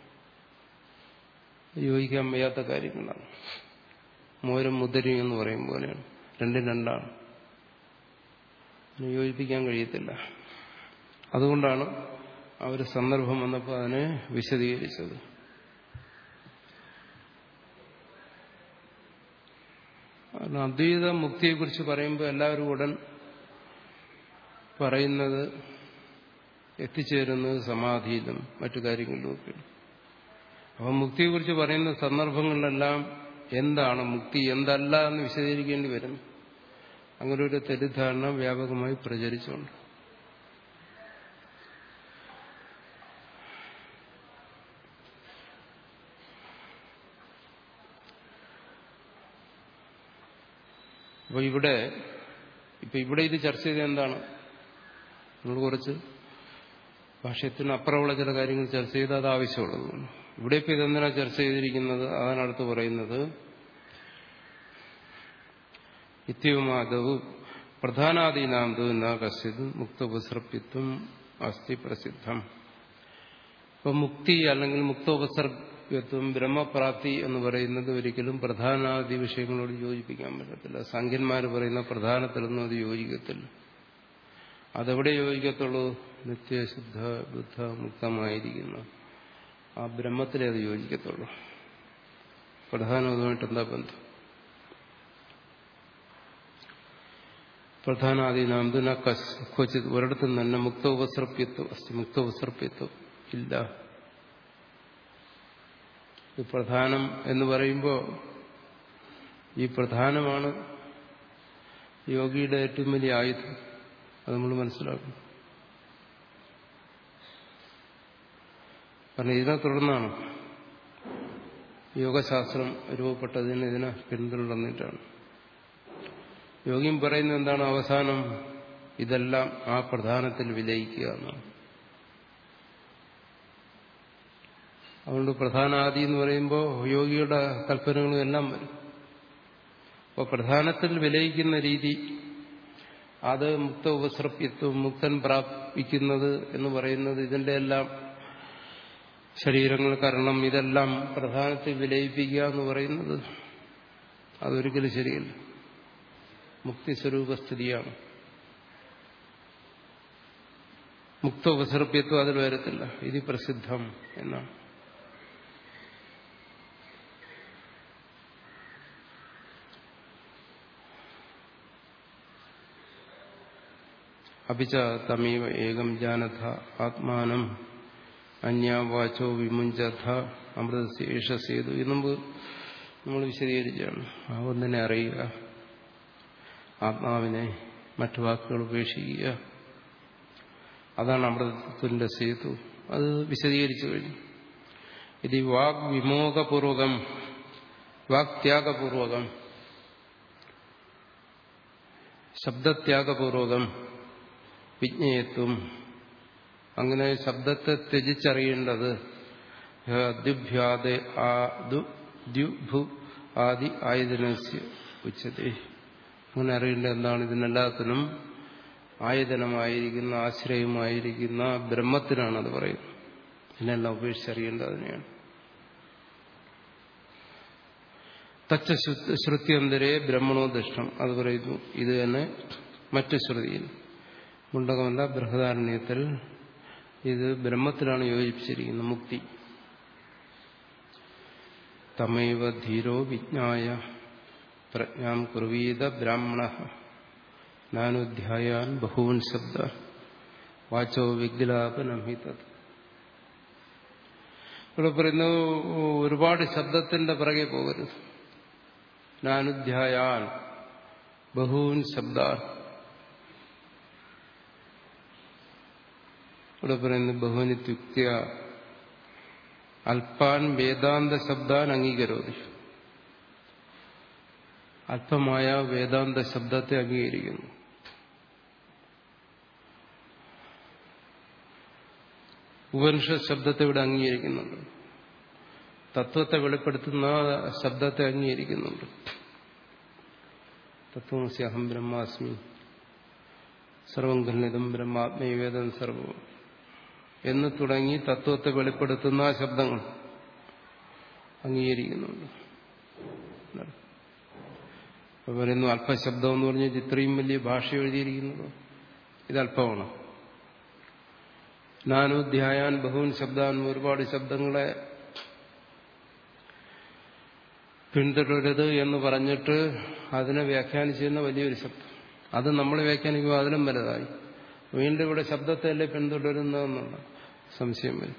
യോജിക്കാൻ വയ്യാത്ത കാര്യങ്ങളാണ് മോരും മുദ്രയും എന്ന് പറയും പോലെയാണ് രണ്ടും രണ്ടാണ് യോജിപ്പിക്കാൻ കഴിയത്തില്ല അതുകൊണ്ടാണ് ആ ഒരു സന്ദർഭം വന്നപ്പോൾ അതിനെ വിശദീകരിച്ചത് കാരണം അദ്വൈത മുക്തിയെക്കുറിച്ച് പറയുമ്പോൾ എല്ലാവരും ഉടൻ പറയുന്നത് എത്തിച്ചേരുന്നത് സമാധിയിലും മറ്റു കാര്യങ്ങളിലുമൊക്കെയാണ് അപ്പം മുക്തിയെക്കുറിച്ച് പറയുന്ന സന്ദർഭങ്ങളിലെല്ലാം എന്താണ് മുക്തി എന്തല്ല എന്ന് വിശദീകരിക്കേണ്ടി വരും അങ്ങനെ ഒരു തെറ്റിദ്ധാരണ വ്യാപകമായി പ്രചരിച്ചുണ്ട് അപ്പോൾ ഇവിടെ ഇപ്പൊ ഇവിടെ ഇത് ചർച്ച ചെയ്ത് എന്താണ് നമ്മൾ കുറച്ച് ഭാഷ്യത്തിന് അപ്പുറമുള്ള ചില കാര്യങ്ങൾ ചർച്ച ചെയ്ത് അത് ആവശ്യമുള്ളതാണ് ഇവിടെ ഇപ്പൊ ഇതെന്തിനാ ചർച്ച ചെയ്തിരിക്കുന്നത് അതിനടുത്ത് പറയുന്നത് നിത്യവുമാധവ് പ്രധാനാദീനാം ന കശ്യത് മുക്തോപസർപ്പിത്വം അസ്ഥി പ്രസിദ്ധം ഇപ്പൊ മുക്തി അല്ലെങ്കിൽ മുക്തോപസർഗത്വം ബ്രഹ്മപ്രാപ്തി എന്ന് പറയുന്നത് ഒരിക്കലും പ്രധാനാദി വിഷയങ്ങളോട് യോജിപ്പിക്കാൻ പറ്റത്തില്ല സംഖ്യന്മാർ പറയുന്ന പ്രധാനത്തിലൊന്നും അത് യോജിക്കത്തില്ല അതെവിടെ യോജിക്കത്തുള്ളൂ നിത്യശുദ്ധ ബുദ്ധ മുക്തമായിരിക്കുന്ന ആ ബ്രഹ്മത്തിലേ അത് യോജിക്കത്തുള്ളൂ പ്രധാനവുമായിട്ട് എന്താ ബന്ധം പ്രധാനാദീനാം ന ക്വചിത് ഒരിടത്തും തന്നെ മുക്തോപസർപ്യത്വം അസ്തി മുക്തോപസർപ്യത്വം ഇല്ല ഈ പ്രധാനം എന്ന് പറയുമ്പോൾ ഈ പ്രധാനമാണ് യോഗിയുടെ ഏറ്റവും വലിയ ആയുധം അത് നമ്മൾ മനസ്സിലാക്കണം കാരണം ഇതിനെ തുടർന്നാണ് യോഗശാസ്ത്രം രൂപപ്പെട്ടതിന് ഇതിനെ പിന്തുടർന്നിട്ടാണ് യോഗിയും പറയുന്നത് എന്താണ് അവസാനം ഇതെല്ലാം ആ പ്രധാനത്തിൽ വിലയിക്കുക എന്നാണ് അതുകൊണ്ട് പ്രധാനാദി എന്ന് പറയുമ്പോൾ യോഗിയുടെ കൽപ്പനകളും എല്ലാം വരും അപ്പോൾ പ്രധാനത്തിൽ വിലയിക്കുന്ന രീതി അത് മുക്ത ഉപസർപ്യത്വം മുക്തൻ പ്രാപിക്കുന്നത് എന്ന് പറയുന്നത് ഇതിന്റെ എല്ലാം ശരീരങ്ങൾ കരണം ഇതെല്ലാം പ്രധാനത്തിൽ വിലയിപ്പിക്കുക എന്ന് പറയുന്നത് അതൊരിക്കലും ശരിയല്ല മുക്തി സ്വരൂപസ്ഥിതിയാണ് മുക്ത ഉപസർപ്യത്വം അതിൽ വരത്തില്ല ഇത് പ്രസിദ്ധം എന്നാണ് അപിച്ച തമീവ ഏകം ജാനഥ ആത്മാനം അന്യാവാചോ വിമുഞ്ചഥ അമൃതശേഷ സേതു ഇത് മുമ്പ് നമ്മൾ വിശദീകരിച്ചാണ് ആ ഒന്നിനെ അറിയുക ആത്മാവിനെ മറ്റു വാക്കുകൾ ഉപേക്ഷിക്കുക അതാണ് അമൃതത്വത്തിന്റെ സേതു അത് വിശദീകരിച്ചു കഴിഞ്ഞു ഇത് വാഗ് വിമോഹപൂർവകം വാക്ത്യാഗപൂർവകം ശബ്ദത്യാഗപൂർവകം വിജ്ഞേയത്വം അങ്ങനെ ശബ്ദത്തെ ത്യജിച്ചറിയേണ്ടത് ദ്യുഭ്യാദ ദ്യുഭു ആദി ആയുധനസ്യ ഉച്ചതേ അങ്ങനെ അറിയേണ്ടത് എന്താണ് ഇതിനെല്ലാത്തിനും ആയുധനമായിരിക്കുന്ന ആശ്രയമായിരിക്കുന്ന ബ്രഹ്മത്തിനാണ് അത് പറയുന്നത് ഇതിനെല്ലാം ഉപേക്ഷിച്ചറിയേണ്ടത് അതിനെയാണ് തച്ച ശ്രുത്യന്തരെ ബ്രഹ്മണോദിഷ്ടം അത് പറയുന്നു ഇത് തന്നെ മറ്റു ശ്രുതിയിൽ മുണ്ടകമല്ല ബൃഹദാരണ്യത്തിൽ ഇത് ബ്രഹ്മത്തിലാണ് യോജിപ്പിച്ചിരിക്കുന്നത് മുക്തി തമൈവ ധീരോ വിജ്ഞായ പ്രജ്ഞാം കുർവീത ബ്രാഹ്മണ നാനുധ്യായാൻ ബഹൂൻ ശബ്ദ വാചോ വിഗ്ലാപനമിതത് ഇവിടെ പറയുന്നു ഒരുപാട് ശബ്ദത്തിന്റെ പിറകെ പോകരുത് നാനുധ്യായാൻ ബഹൂൻ ശബ്ദ ഇവിടെ പറയുന്നു ബഹുനിത്യുക്തിയ അല്പാൻ വേദാന്ത ശബ്ദാൻ അംഗീകരോതി അല്പമായ വേദാന്ത ശബ്ദത്തെ അംഗീകരിക്കുന്നു ഉപനിഷത്ത് ശബ്ദത്തെ ഇവിടെ അംഗീകരിക്കുന്നുണ്ട് തത്വത്തെ വെളിപ്പെടുത്തുന്ന ശബ്ദത്തെ അംഗീകരിക്കുന്നുണ്ട് തത്വമസി അഹം ബ്രഹ്മാസ്മി സർവം ഖണ്ഡിതം ബ്രഹ്മാത്മീവേദം സർവം എന്ന് തുടങ്ങി തത്വത്തെ വെളിപ്പെടുത്തുന്ന ശബ്ദങ്ങൾ അംഗീകരിക്കുന്നുണ്ട് പറയുന്നു അല്പശബ്ദം എന്ന് പറഞ്ഞാൽ ഇത്രയും വലിയ ഭാഷ എഴുതിയിരിക്കുന്നത് ഇത് അല്പമാണ് നാനുധ്യായാൻ ബഹുവൻ ശബ്ദാൻ ഒരുപാട് ശബ്ദങ്ങളെ പിന്തുടരരുത് എന്ന് പറഞ്ഞിട്ട് അതിനെ വ്യാഖ്യാനിച്ചിരുന്ന വലിയൊരു ശബ്ദം അത് നമ്മൾ വ്യാഖ്യാനിക്കുമ്പോൾ അതിലും വലുതായി വീണ്ടും ഇവിടെ ശബ്ദത്തെ അല്ലേ പിന്തുടരുന്നതെന്നുള്ള സംശയം വരും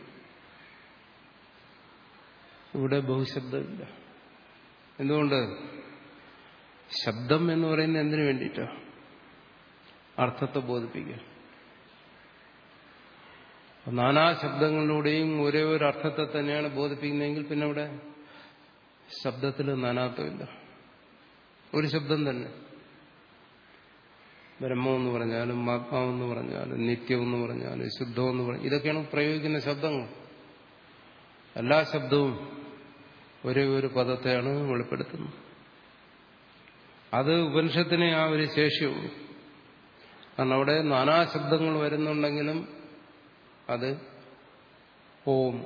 ഇവിടെ ബഹുശബ്ദമില്ല എന്തുകൊണ്ട് ശബ്ദം എന്ന് പറയുന്നത് എന്തിനു വേണ്ടിയിട്ടാ അർത്ഥത്തെ ബോധിപ്പിക്കുക നാനാ ശബ്ദങ്ങളിലൂടെയും ഒരേ ഒരു അർത്ഥത്തെ തന്നെയാണ് ബോധിപ്പിക്കുന്നതെങ്കിൽ പിന്നെ ഇവിടെ ശബ്ദത്തിൽ നാനാത്വമില്ല ഒരു ശബ്ദം തന്നെ ബ്രഹ്മമെന്ന് പറഞ്ഞാലും ആത്മാവെന്ന് പറഞ്ഞാലും നിത്യമെന്ന് പറഞ്ഞാലും ശുദ്ധമെന്ന് പറഞ്ഞാലും ഇതൊക്കെയാണ് പ്രയോഗിക്കുന്ന ശബ്ദങ്ങൾ എല്ലാ ശബ്ദവും ഒരേ ഒരു പദത്തെയാണ് വെളിപ്പെടുത്തുന്നത് അത് ഉപനിഷത്തിനെ ആ ഒരു ശേഷിയുള്ളൂ കാരണം അവിടെ നാനാ ശബ്ദങ്ങൾ വരുന്നുണ്ടെങ്കിലും അത് ഓം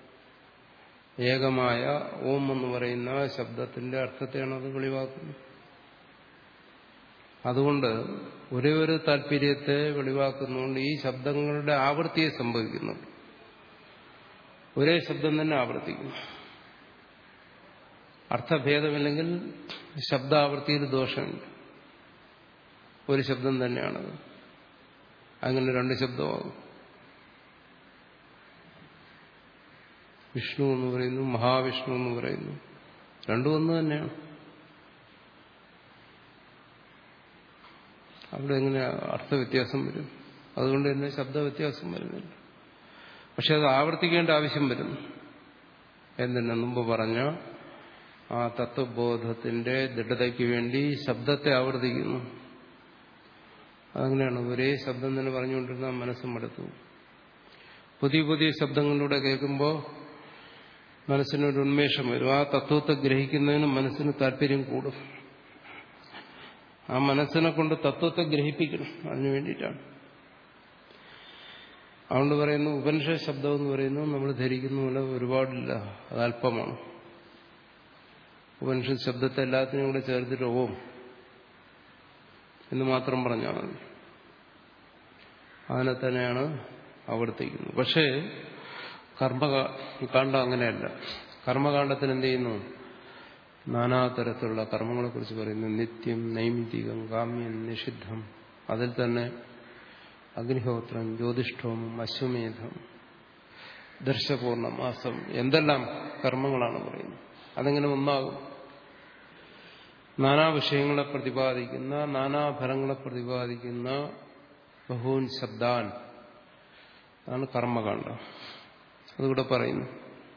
ഏകമായ ഓം എന്ന് പറയുന്ന ശബ്ദത്തിന്റെ അർത്ഥത്തെയാണ് അത് വെളിവാക്കുന്നത് അതുകൊണ്ട് ഒരേ ഒരു താല്പര്യത്തെ വെളിവാക്കുന്നുകൊണ്ട് ഈ ശബ്ദങ്ങളുടെ ആവൃത്തിയെ സംഭവിക്കുന്നുണ്ട് ഒരേ ശബ്ദം തന്നെ ആവർത്തിക്കുന്നു അർത്ഥഭേദമില്ലെങ്കിൽ ശബ്ദാവൃത്തിയിൽ ദോഷമുണ്ട് ഒരു ശബ്ദം തന്നെയാണത് അങ്ങനെ രണ്ട് ശബ്ദമാകും വിഷ്ണു എന്ന് പറയുന്നു മഹാവിഷ്ണു എന്ന് പറയുന്നു രണ്ടും ഒന്ന് തന്നെയാണ് അവിടെ എങ്ങനെ അർത്ഥവ്യത്യാസം വരും അതുകൊണ്ട് തന്നെ ശബ്ദവ്യത്യാസം വരുന്നില്ല പക്ഷെ അത് ആവർത്തിക്കേണ്ട ആവശ്യം വരുന്നു എന്തിനു മുമ്പ് പറഞ്ഞ ആ തത്വബോധത്തിന്റെ ദൃഢതയ്ക്ക് വേണ്ടി ശബ്ദത്തെ ആവർത്തിക്കുന്നു അതങ്ങനെയാണ് ഒരേ ശബ്ദം തന്നെ പറഞ്ഞുകൊണ്ടിരുന്ന മനസ്സും മടുത്തു പുതിയ പുതിയ ശബ്ദങ്ങളിലൂടെ കേൾക്കുമ്പോൾ മനസ്സിനൊരു ഉന്മേഷം വരും ആ തത്വത്തെ ഗ്രഹിക്കുന്നതിന് മനസ്സിന് താല്പര്യം കൂടും ആ മനസ്സിനെ കൊണ്ട് തത്വത്തെ ഗ്രഹിപ്പിക്കണം അതിനു വേണ്ടിയിട്ടാണ് അതുകൊണ്ട് പറയുന്നു ഉപനിഷ ശബ്ദം എന്ന് പറയുന്നു നമ്മൾ ധരിക്കുന്ന പോലെ ഒരുപാടില്ല അത് അല്പമാണ് ഉപനിഷത്ത് ശബ്ദത്തെ എല്ലാത്തിനും കൂടെ ചേർത്തിട്ട് ഓം എന്ന് മാത്രം പറഞ്ഞാൽ മതി അതിനെ തന്നെയാണ് ആവർത്തിക്കുന്നത് പക്ഷേ കർമ്മകാണ്ഡം അങ്ങനെയല്ല കർമ്മകാണ്ഡത്തിന് എന്ത് ചെയ്യുന്നു നാനാതരത്തിലുള്ള കർമ്മങ്ങളെക്കുറിച്ച് പറയുന്നു നിത്യം നൈമിതികം കാമ്യം നിഷിദ്ധം അതിൽ തന്നെ അഗ്നിഹോത്രം ജ്യോതിഷ്ഠോമം അശ്വമേധം ദർശപൂർണ്ണ മാസം എന്തെല്ലാം കർമ്മങ്ങളാണ് പറയുന്നത് അതെങ്ങനെ ഒന്നാകും നാനാ വിഷയങ്ങളെ പ്രതിപാദിക്കുന്ന നാനാഫലങ്ങളെ പ്രതിപാദിക്കുന്ന ബഹൂൻ ശബ്ദാൻ അതാണ് കർമ്മകാണ്ഡം അതുകൂടെ പറയുന്നു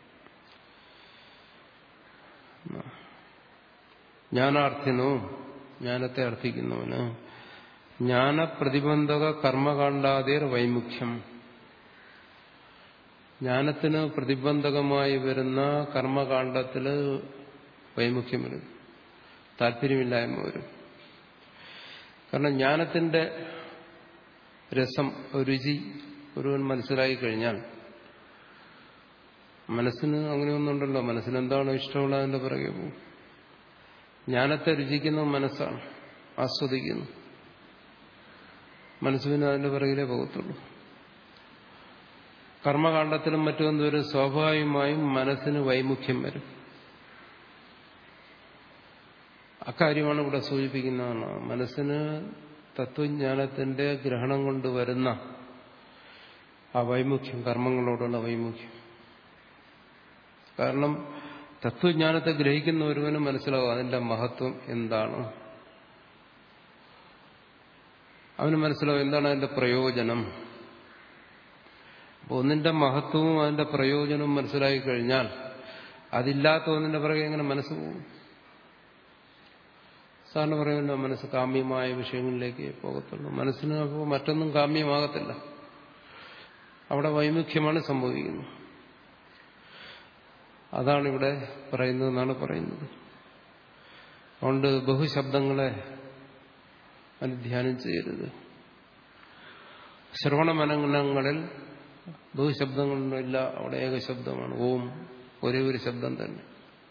ജ്ഞാനാർത്ഥിനോ ജ്ഞാനത്തെ അർത്ഥിക്കുന്നവന് ജ്ഞാനപ്രതിബന്ധക കർമ്മകാണ്ഡാതിർ വൈമുഖ്യം ജ്ഞാനത്തിന് പ്രതിബന്ധകമായി വരുന്ന കർമ്മകാണ്ഡത്തില് വൈമുഖ്യം വരും താല്പര്യമില്ലായ്മ വരും കാരണം ജ്ഞാനത്തിന്റെ രസം രുചി ഒരുവൻ മനസ്സിലാക്കി കഴിഞ്ഞാൽ മനസ്സിന് അങ്ങനെയൊന്നുണ്ടല്ലോ മനസ്സിന് എന്താണോ ഇഷ്ടമുള്ള അതിന്റെ പിറകെ പോകും ജ്ഞാനത്തെ രുചിക്കുന്ന മനസ്സാണ് ആസ്വദിക്കുന്നു മനസ്സിന് അതിന്റെ പിറകിലേ പോകത്തുള്ളൂ കർമ്മകാണ്ഡത്തിലും മറ്റും എന്തോരും സ്വാഭാവികമായും മനസ്സിന് വൈമുഖ്യം വരും അക്കാര്യമാണ് ഇവിടെ സൂചിപ്പിക്കുന്നതാണ് മനസ്സിന് തത്വജ്ഞാനത്തിന്റെ ഗ്രഹണം കൊണ്ട് വരുന്ന ആ വൈമുഖ്യം കർമ്മങ്ങളോടുള്ള വൈമുഖ്യം കാരണം തത്വജ്ഞാനത്തെ ഗ്രഹിക്കുന്ന ഒരുവന് മനസ്സിലാവും അതിന്റെ മഹത്വം എന്താണ് അവന് മനസ്സിലാവും എന്താണ് അതിന്റെ പ്രയോജനം അപ്പോൾ ഒന്നിന്റെ മഹത്വവും അതിന്റെ പ്രയോജനവും മനസ്സിലാക്കി കഴിഞ്ഞാൽ അതില്ലാത്ത ഒന്നിന്റെ പിറകെ എങ്ങനെ മനസ്സ് പോകും സാറിന് പറയുമല്ലോ മനസ്സ് കാമ്യമായ വിഷയങ്ങളിലേക്ക് പോകത്തുള്ളൂ മനസ്സിന് അപ്പോൾ മറ്റൊന്നും കാമ്യമാകത്തില്ല അവിടെ വൈമുഖ്യമാണ് സംഭവിക്കുന്നത് അതാണ് ഇവിടെ പറയുന്നതെന്നാണ് പറയുന്നത് അതുകൊണ്ട് ബഹുശബ്ദങ്ങളെ അനുധ്യാനം ചെയ്യരുത് ശ്രവണമനങ്ങളിൽ ബഹുശബ്ദങ്ങളൊന്നുമില്ല അവിടെ ഏകശബ്ദമാണ് ഓം ഒരേ ഒരു ശബ്ദം തന്നെ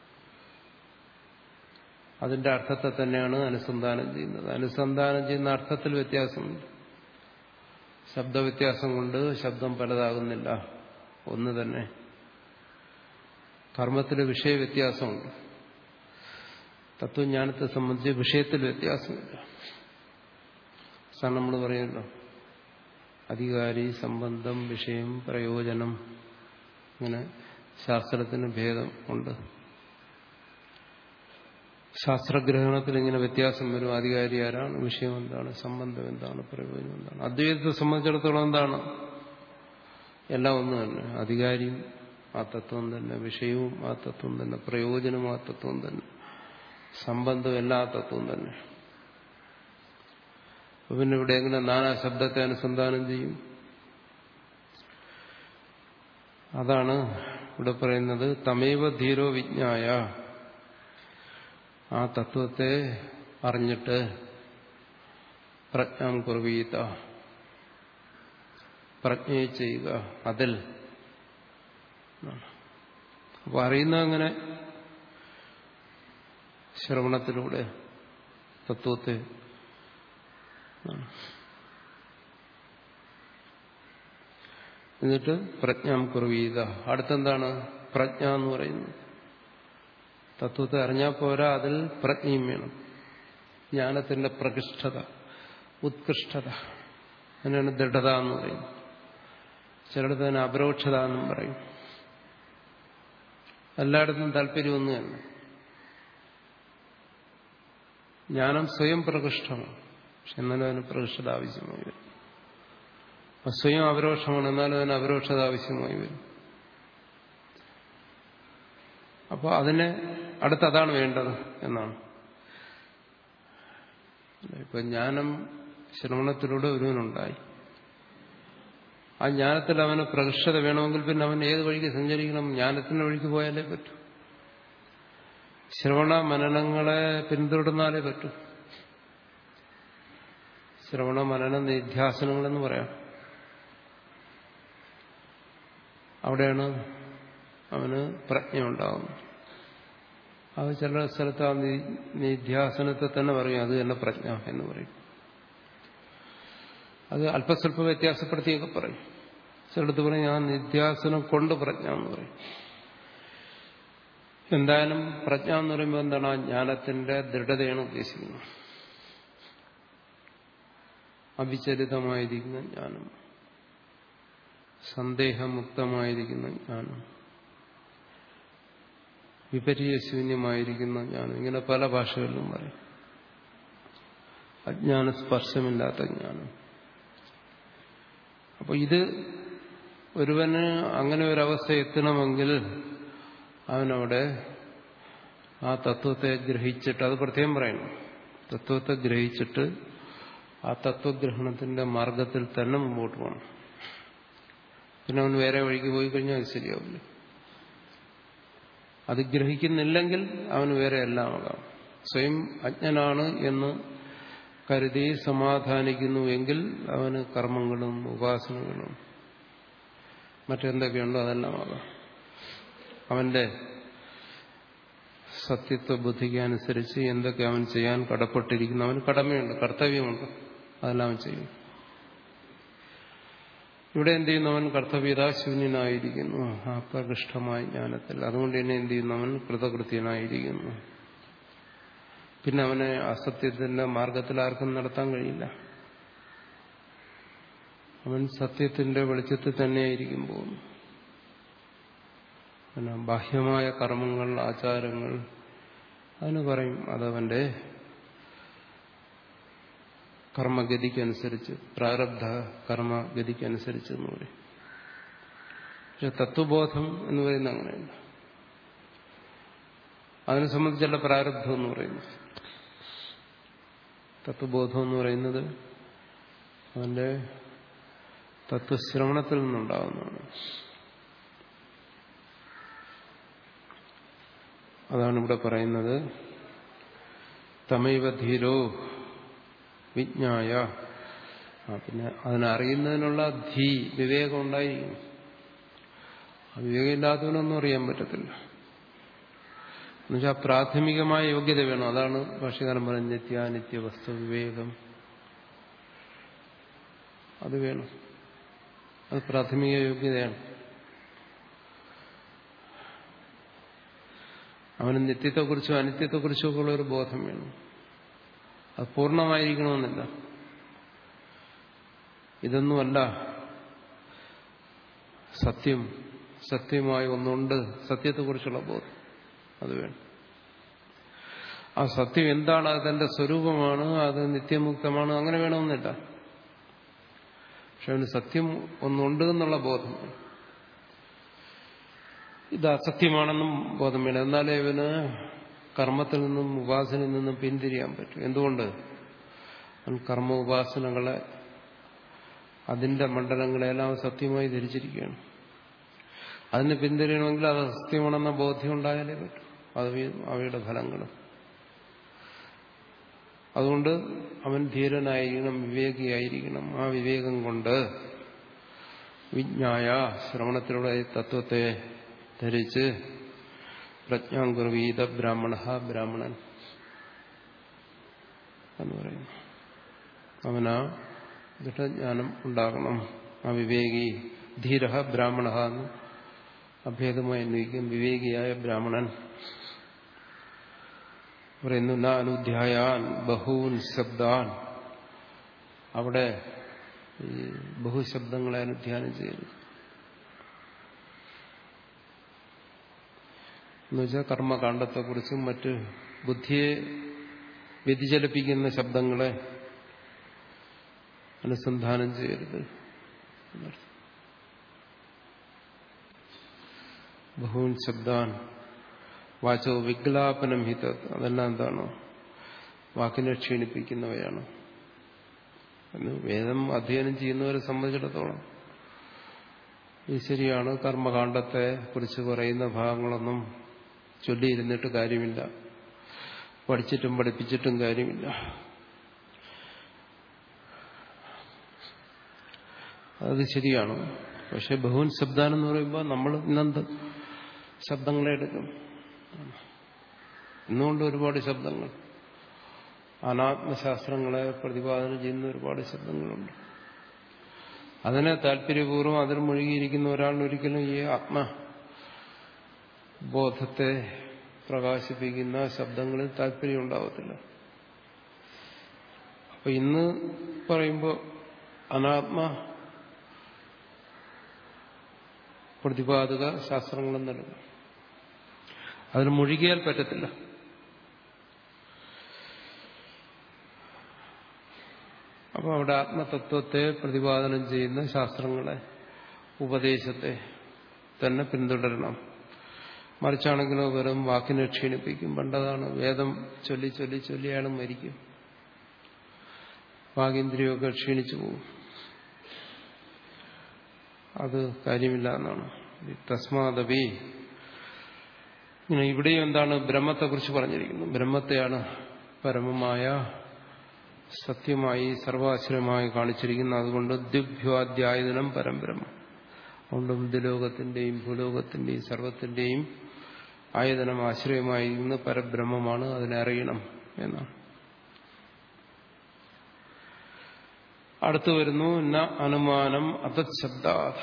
അതിന്റെ അർത്ഥത്തെ തന്നെയാണ് അനുസന്ധാനം ചെയ്യുന്നത് അനുസന്ധാനം ചെയ്യുന്ന അർത്ഥത്തിൽ വ്യത്യാസമുണ്ട് ശബ്ദവ്യത്യാസം കൊണ്ട് ശബ്ദം പലതാകുന്നില്ല ഒന്ന് തന്നെ കർമ്മത്തിലെ വിഷയവ്യത്യാസമുണ്ട് തത്വജ്ഞാനത്തെ സംബന്ധിച്ച് വിഷയത്തിൽ വ്യത്യാസമില്ല സാർ നമ്മൾ പറയുമല്ലോ അധികാരി സംബന്ധം വിഷയം പ്രയോജനം ഇങ്ങനെ ശാസ്ത്രത്തിന് ഭേദം ഉണ്ട് ശാസ്ത്രഗ്രഹണത്തിൽ ഇങ്ങനെ വ്യത്യാസം വരും അധികാരി ആരാണ് വിഷയം എന്താണ് സംബന്ധം എന്താണ് പ്രയോജനം എന്താണ് അദ്വൈതത്തെ സംബന്ധിച്ചിടത്തോളം എന്താണ് എല്ലാം ഒന്ന് തന്നെ അധികാരിയും ആ തത്വം തന്നെ വിഷയവും ആ തത്വം തന്നെ പ്രയോജനവും ആ തത്വം തന്നെ സംബന്ധം എല്ലാ തത്വം തന്നെ പിന്നെ ഇവിടെ എങ്ങനെ നാനാ ശബ്ദത്തെ അനുസന്ധാനം ചെയ്യും അതാണ് ഇവിടെ പറയുന്നത് തമേവ ധീരോ വിജ്ഞായ ആ തത്വത്തെ അറിഞ്ഞിട്ട് പ്രജ്ഞാം കുർവീത പ്രജ്ഞയെ ചെയ്യുക അതിൽ അപ്പൊ അറിയുന്ന അങ്ങനെ ശ്രവണത്തിലൂടെ തത്വത്തെ എന്നിട്ട് പ്രജ്ഞാം കുർവീത അടുത്തെന്താണ് പ്രജ്ഞ എന്ന് പറയുന്നത് തത്വത്തെ അറിഞ്ഞാൽ പോരാ അതിൽ പ്രജ്ഞയും വേണം ജ്ഞാനത്തിന്റെ പ്രകൃഷ്ടത ഉത്കൃഷ്ടത അതിനാണ് ദൃഢത എന്ന് പറയും ചിലടത്ത് തന്നെ അപരോക്ഷത എന്നും പറയും എല്ലായിടത്തും താല്പര്യം ഒന്ന് തന്നെ ജ്ഞാനം സ്വയം പ്രകൃഷ്ടമാണ് പക്ഷെ എന്നാലും അതിന് പ്രകൃഷ്ടത ആവശ്യമായി വരും സ്വയം അപരോക്ഷമാണ് എന്നാലും അതിന് അപരോക്ഷത ആവശ്യമായി വരും അപ്പോൾ അതിനെ അടുത്തതാണ് വേണ്ടത് എന്നാണ് ഇപ്പൊ ജ്ഞാനം ശ്രവണത്തിലൂടെ ഒരുവനുണ്ടായി ആ ജ്ഞാനത്തിൽ അവന് പ്രകർഷത വേണമെങ്കിൽ പിന്നെ അവൻ ഏത് വഴിക്ക് സഞ്ചരിക്കണം ജ്ഞാനത്തിന്റെ വഴിക്ക് പോയാലേ പറ്റൂ ശ്രവണ മനനങ്ങളെ പിന്തുടർന്നാലേ പറ്റൂ ശ്രവണ മനന നിധ്യാസനങ്ങളെന്ന് പറയാം അവിടെയാണ് അവന് പ്രജ്ഞ ഉണ്ടാകുന്നത് അത് ചില സ്ഥലത്ത് ആ നിധ്യാസനത്തെ തന്നെ പറയും അത് തന്നെ പ്രജ്ഞ എന്ന് പറയും അത് അല്പസ്വല്പ വ്യത്യാസപ്പെടുത്തിയൊക്കെ പറയും ചിലടത്ത് പറയും ഞാൻ നിധ്യാസനം കൊണ്ട് പ്രജ്ഞ എന്ന് പറയും എന്തായാലും പ്രജ്ഞ എന്ന് പറയുമ്പോൾ എന്താണ് ആ ജ്ഞാനത്തിന്റെ ദൃഢതയാണ് ഉദ്ദേശിക്കുന്നത് അവിചലിതമായിരിക്കുന്ന ജ്ഞാനം സന്ദേഹമുക്തമായിരിക്കുന്ന ജ്ഞാനം വിപരീയശൂന്യമായിരിക്കുന്ന ജ്ഞാനം ഇങ്ങനെ പല ഭാഷകളിലും പറയും അജ്ഞാന സ്പർശമില്ലാത്ത ജ്ഞാനം അപ്പോൾ ഇത് ഒരുവന് അങ്ങനെ ഒരവസ്ഥ എത്തണമെങ്കിൽ അവനവിടെ ആ തത്വത്തെ ഗ്രഹിച്ചിട്ട് അത് പ്രത്യേകം പറയണം തത്വത്തെ ഗ്രഹിച്ചിട്ട് ആ തത്വഗ്രഹണത്തിന്റെ മാർഗത്തിൽ തന്നെ മുമ്പോട്ട് പോകണം പിന്നെ അവൻ വേറെ വഴിക്ക് പോയി കഴിഞ്ഞാൽ അത് ശരിയാവില്ല അത് ഗ്രഹിക്കുന്നില്ലെങ്കിൽ അവന് വേറെ എല്ലാം ആകാം സ്വയം അജ്ഞനാണ് എന്ന് കരുതി സമാധാനിക്കുന്നുവെങ്കിൽ അവന് കർമ്മങ്ങളും ഉപാസനകളും മറ്റെന്തൊക്കെയുണ്ടോ അതെല്ലാം ആകാം അവന്റെ സത്യത്വ ബുദ്ധിക്ക് അനുസരിച്ച് എന്തൊക്കെ അവൻ ചെയ്യാൻ കടപ്പെട്ടിരിക്കുന്നു അവന് കടമയുണ്ട് കർത്തവ്യമുണ്ട് അതെല്ലാം അവൻ ചെയ്യും ഇവിടെ എന്ത് ചെയ്യുന്നു അവൻ കർത്തവ്യതാശൂന്യനായിരിക്കുന്നു അപ്രകൃഷ്ടമായ ജ്ഞാനത്തിൽ അതുകൊണ്ട് തന്നെ എന്ത് ചെയ്യുന്നു അവൻ കൃതകൃത്യനായിരിക്കുന്നു പിന്നെ അവനെ അസത്യത്തിന്റെ മാർഗത്തിൽ ആർക്കും നടത്താൻ കഴിയില്ല അവൻ സത്യത്തിന്റെ വെളിച്ചത്തിൽ തന്നെയായിരിക്കും പോകുന്നു പിന്നെ ബാഹ്യമായ കർമ്മങ്ങൾ ആചാരങ്ങൾ അതിന് പറയും അതവന്റെ കർമ്മഗതിക്കനുസരിച്ച് പ്രാരബ്ധ കർമ്മഗതിക്കനുസരിച്ച് എന്ന് പറയും പക്ഷെ തത്വബോധം എന്ന് പറയുന്നത് അങ്ങനെയല്ല അതിനെ സംബന്ധിച്ചുള്ള പ്രാരബ്ധം എന്ന് പറയുന്നത് തത്വബോധം എന്ന് പറയുന്നത് അവന്റെ തത്വശ്രവണത്തിൽ നിന്നുണ്ടാകുന്നതാണ് അതാണ് ഇവിടെ പറയുന്നത് തമൈവ ധീരോ വിജ്ഞായ ആ പിന്നെ അതിനറിയുന്നതിനുള്ള ധീ വിവേകം ഉണ്ടായിരിക്കും ആ വിവേകമില്ലാത്തവനൊന്നും അറിയാൻ പറ്റത്തില്ല എന്നുവെച്ചാൽ പ്രാഥമികമായ യോഗ്യത വേണം അതാണ് ഭാഷകാരൻ പറയുന്നത് നിത്യാനിത്യ വസ്തു വിവേകം അത് വേണം അത് പ്രാഥമിക യോഗ്യതയാണ് അവന് നിത്യത്തെക്കുറിച്ചോ അനിത്യത്തെക്കുറിച്ചോ ഒക്കെ ഉള്ള ഒരു ബോധം വേണം അത് പൂർണ്ണമായിരിക്കണമെന്നില്ല ഇതൊന്നുമല്ല സത്യം സത്യമായി ഒന്നുണ്ട് സത്യത്തെക്കുറിച്ചുള്ള ബോധം അത് വേണം ആ സത്യം എന്താണ് അതിന്റെ സ്വരൂപമാണ് അത് നിത്യമുക്തമാണ് അങ്ങനെ വേണമെന്നില്ല പക്ഷെ അവന് സത്യം ഒന്നുണ്ട് എന്നുള്ള ബോധം വേണം ഇത് അസത്യമാണെന്നും ബോധം വേണം എന്നാലേ ഇവന് കർമ്മത്തിൽ നിന്നും ഉപാസനയിൽ നിന്നും പിന്തിരിയാൻ പറ്റും എന്തുകൊണ്ട് അവൻ കർമ്മ ഉപാസനകളെ അതിന്റെ മണ്ഡലങ്ങളെല്ലാം സത്യമായി ധരിച്ചിരിക്കുകയാണ് അതിന് പിന്തിരിയണമെങ്കിൽ അത് അസത്യമാണെന്ന ബോധ്യം ഉണ്ടായാലേ പറ്റും അത് അവയുടെ ഫലങ്ങൾ അതുകൊണ്ട് അവൻ ധീരനായിരിക്കണം വിവേകിയായിരിക്കണം ആ വിവേകം കൊണ്ട് വിജ്ഞായ ശ്രവണത്തിലൂടെ തത്വത്തെ ധരിച്ച് പ്രജ്ഞാകുർവീത ബ്രാഹ്മണ ബ്രാഹ്മണൻ എന്ന് പറയുന്നു അവനാ ദൃഢജ്ഞാനം ഉണ്ടാകണം ആ വിവേകി ധീര ബ്രാഹ്മണ എന്ന് അഭേദമായി അന്വയിക്കും വിവേകിയായ ബ്രാഹ്മണൻ പറയുന്നു അനുധ്യായാൻ ബഹൂൻ ശബ്ദാൻ അവിടെ ഈ ബഹുശബ്ദങ്ങളെ അനുധ്യാനം ചെയ്യുന്നു എന്നുവെച്ചാൽ കർമ്മകാണ്ഡത്തെക്കുറിച്ചും മറ്റ് ബുദ്ധിയെ വ്യതിചലിപ്പിക്കുന്ന ശബ്ദങ്ങളെ അനുസന്ധാനം ചെയ്യരുത് ബഹൂൻ ശബ്ദാൻ വാചോ വിഗ്ലാപനം ഹിത അതെല്ലാം എന്താണോ വാക്കിനെ ക്ഷീണിപ്പിക്കുന്നവയാണ് എന്ന് വേദം അധ്യയനം ചെയ്യുന്നവരെ സംബന്ധിച്ചിടത്തോളം ഇത് ശരിയാണ് കർമ്മകാണ്ഡത്തെ കുറിച്ച് പറയുന്ന ഭാഗങ്ങളൊന്നും ചൊല്ലിയിരുന്നിട്ട് കാര്യമില്ല പഠിച്ചിട്ടും പഠിപ്പിച്ചിട്ടും കാര്യമില്ല അത് ശരിയാണ് പക്ഷെ ബഹുൻ ശബ്ദാനം എന്ന് പറയുമ്പോൾ നമ്മൾ ഇന്നെന്ത് ശബ്ദങ്ങളെ എടുക്കും ഇന്നുകൊണ്ട് ഒരുപാട് ശബ്ദങ്ങൾ അനാത്മശാസ്ത്രങ്ങളെ പ്രതിപാദനം ചെയ്യുന്ന ഒരുപാട് ശബ്ദങ്ങളുണ്ട് അതിനെ താല്പര്യപൂർവ്വം അതിൽ മുഴുകിയിരിക്കുന്ന ഒരാളിന് ഒരിക്കലും ഈ ആത്മബോധത്തെ പ്രകാശിപ്പിക്കുന്ന ശബ്ദങ്ങളിൽ താല്പര്യം ഉണ്ടാവത്തില്ല അപ്പൊ ഇന്ന് പറയുമ്പോൾ അനാത്മ പ്രതിപാദക ശാസ്ത്രങ്ങളും നൽകും അതിൽ മുഴുകിയാൽ പറ്റത്തില്ല അപ്പോൾ അവിടെ ആത്മതത്വത്തെ പ്രതിപാദനം ചെയ്യുന്ന ശാസ്ത്രങ്ങളെ ഉപദേശത്തെ തന്നെ പിന്തുടരണം മറിച്ചാണെങ്കിലോ വെറും വാക്കിനെ ക്ഷീണിപ്പിക്കും പണ്ടതാണ് വേദം ചൊല്ലി ചൊല്ലി ചൊല്ലി അയാൾ മരിക്കും വാഗേന്ദ്രിയമൊക്കെ ക്ഷീണിച്ചു പോകും അത് കാര്യമില്ല എന്നാണ് തസ്മാദപി ഇങ്ങനെ ഇവിടെയും എന്താണ് ബ്രഹ്മത്തെക്കുറിച്ച് പറഞ്ഞിരിക്കുന്നത് ബ്രഹ്മത്തെയാണ് പരമമായ സത്യമായി സർവാശ്രയമായി കാണിച്ചിരിക്കുന്നത് അതുകൊണ്ട് ദിവ്യാധ്യായതനം പരംബ്രഹ്മം അതുകൊണ്ട് ബുദ്ധിലോകത്തിന്റെയും ഭൂലോകത്തിന്റെയും സർവത്തിന്റെയും ആയതനം ആശ്രയമായിരിക്കുന്ന പരബ്രഹ്മമാണ് അതിനെ അറിയണം എന്നാണ് അടുത്തു വരുന്നു ന അനുമാനം അതത് ശബ്ദാത്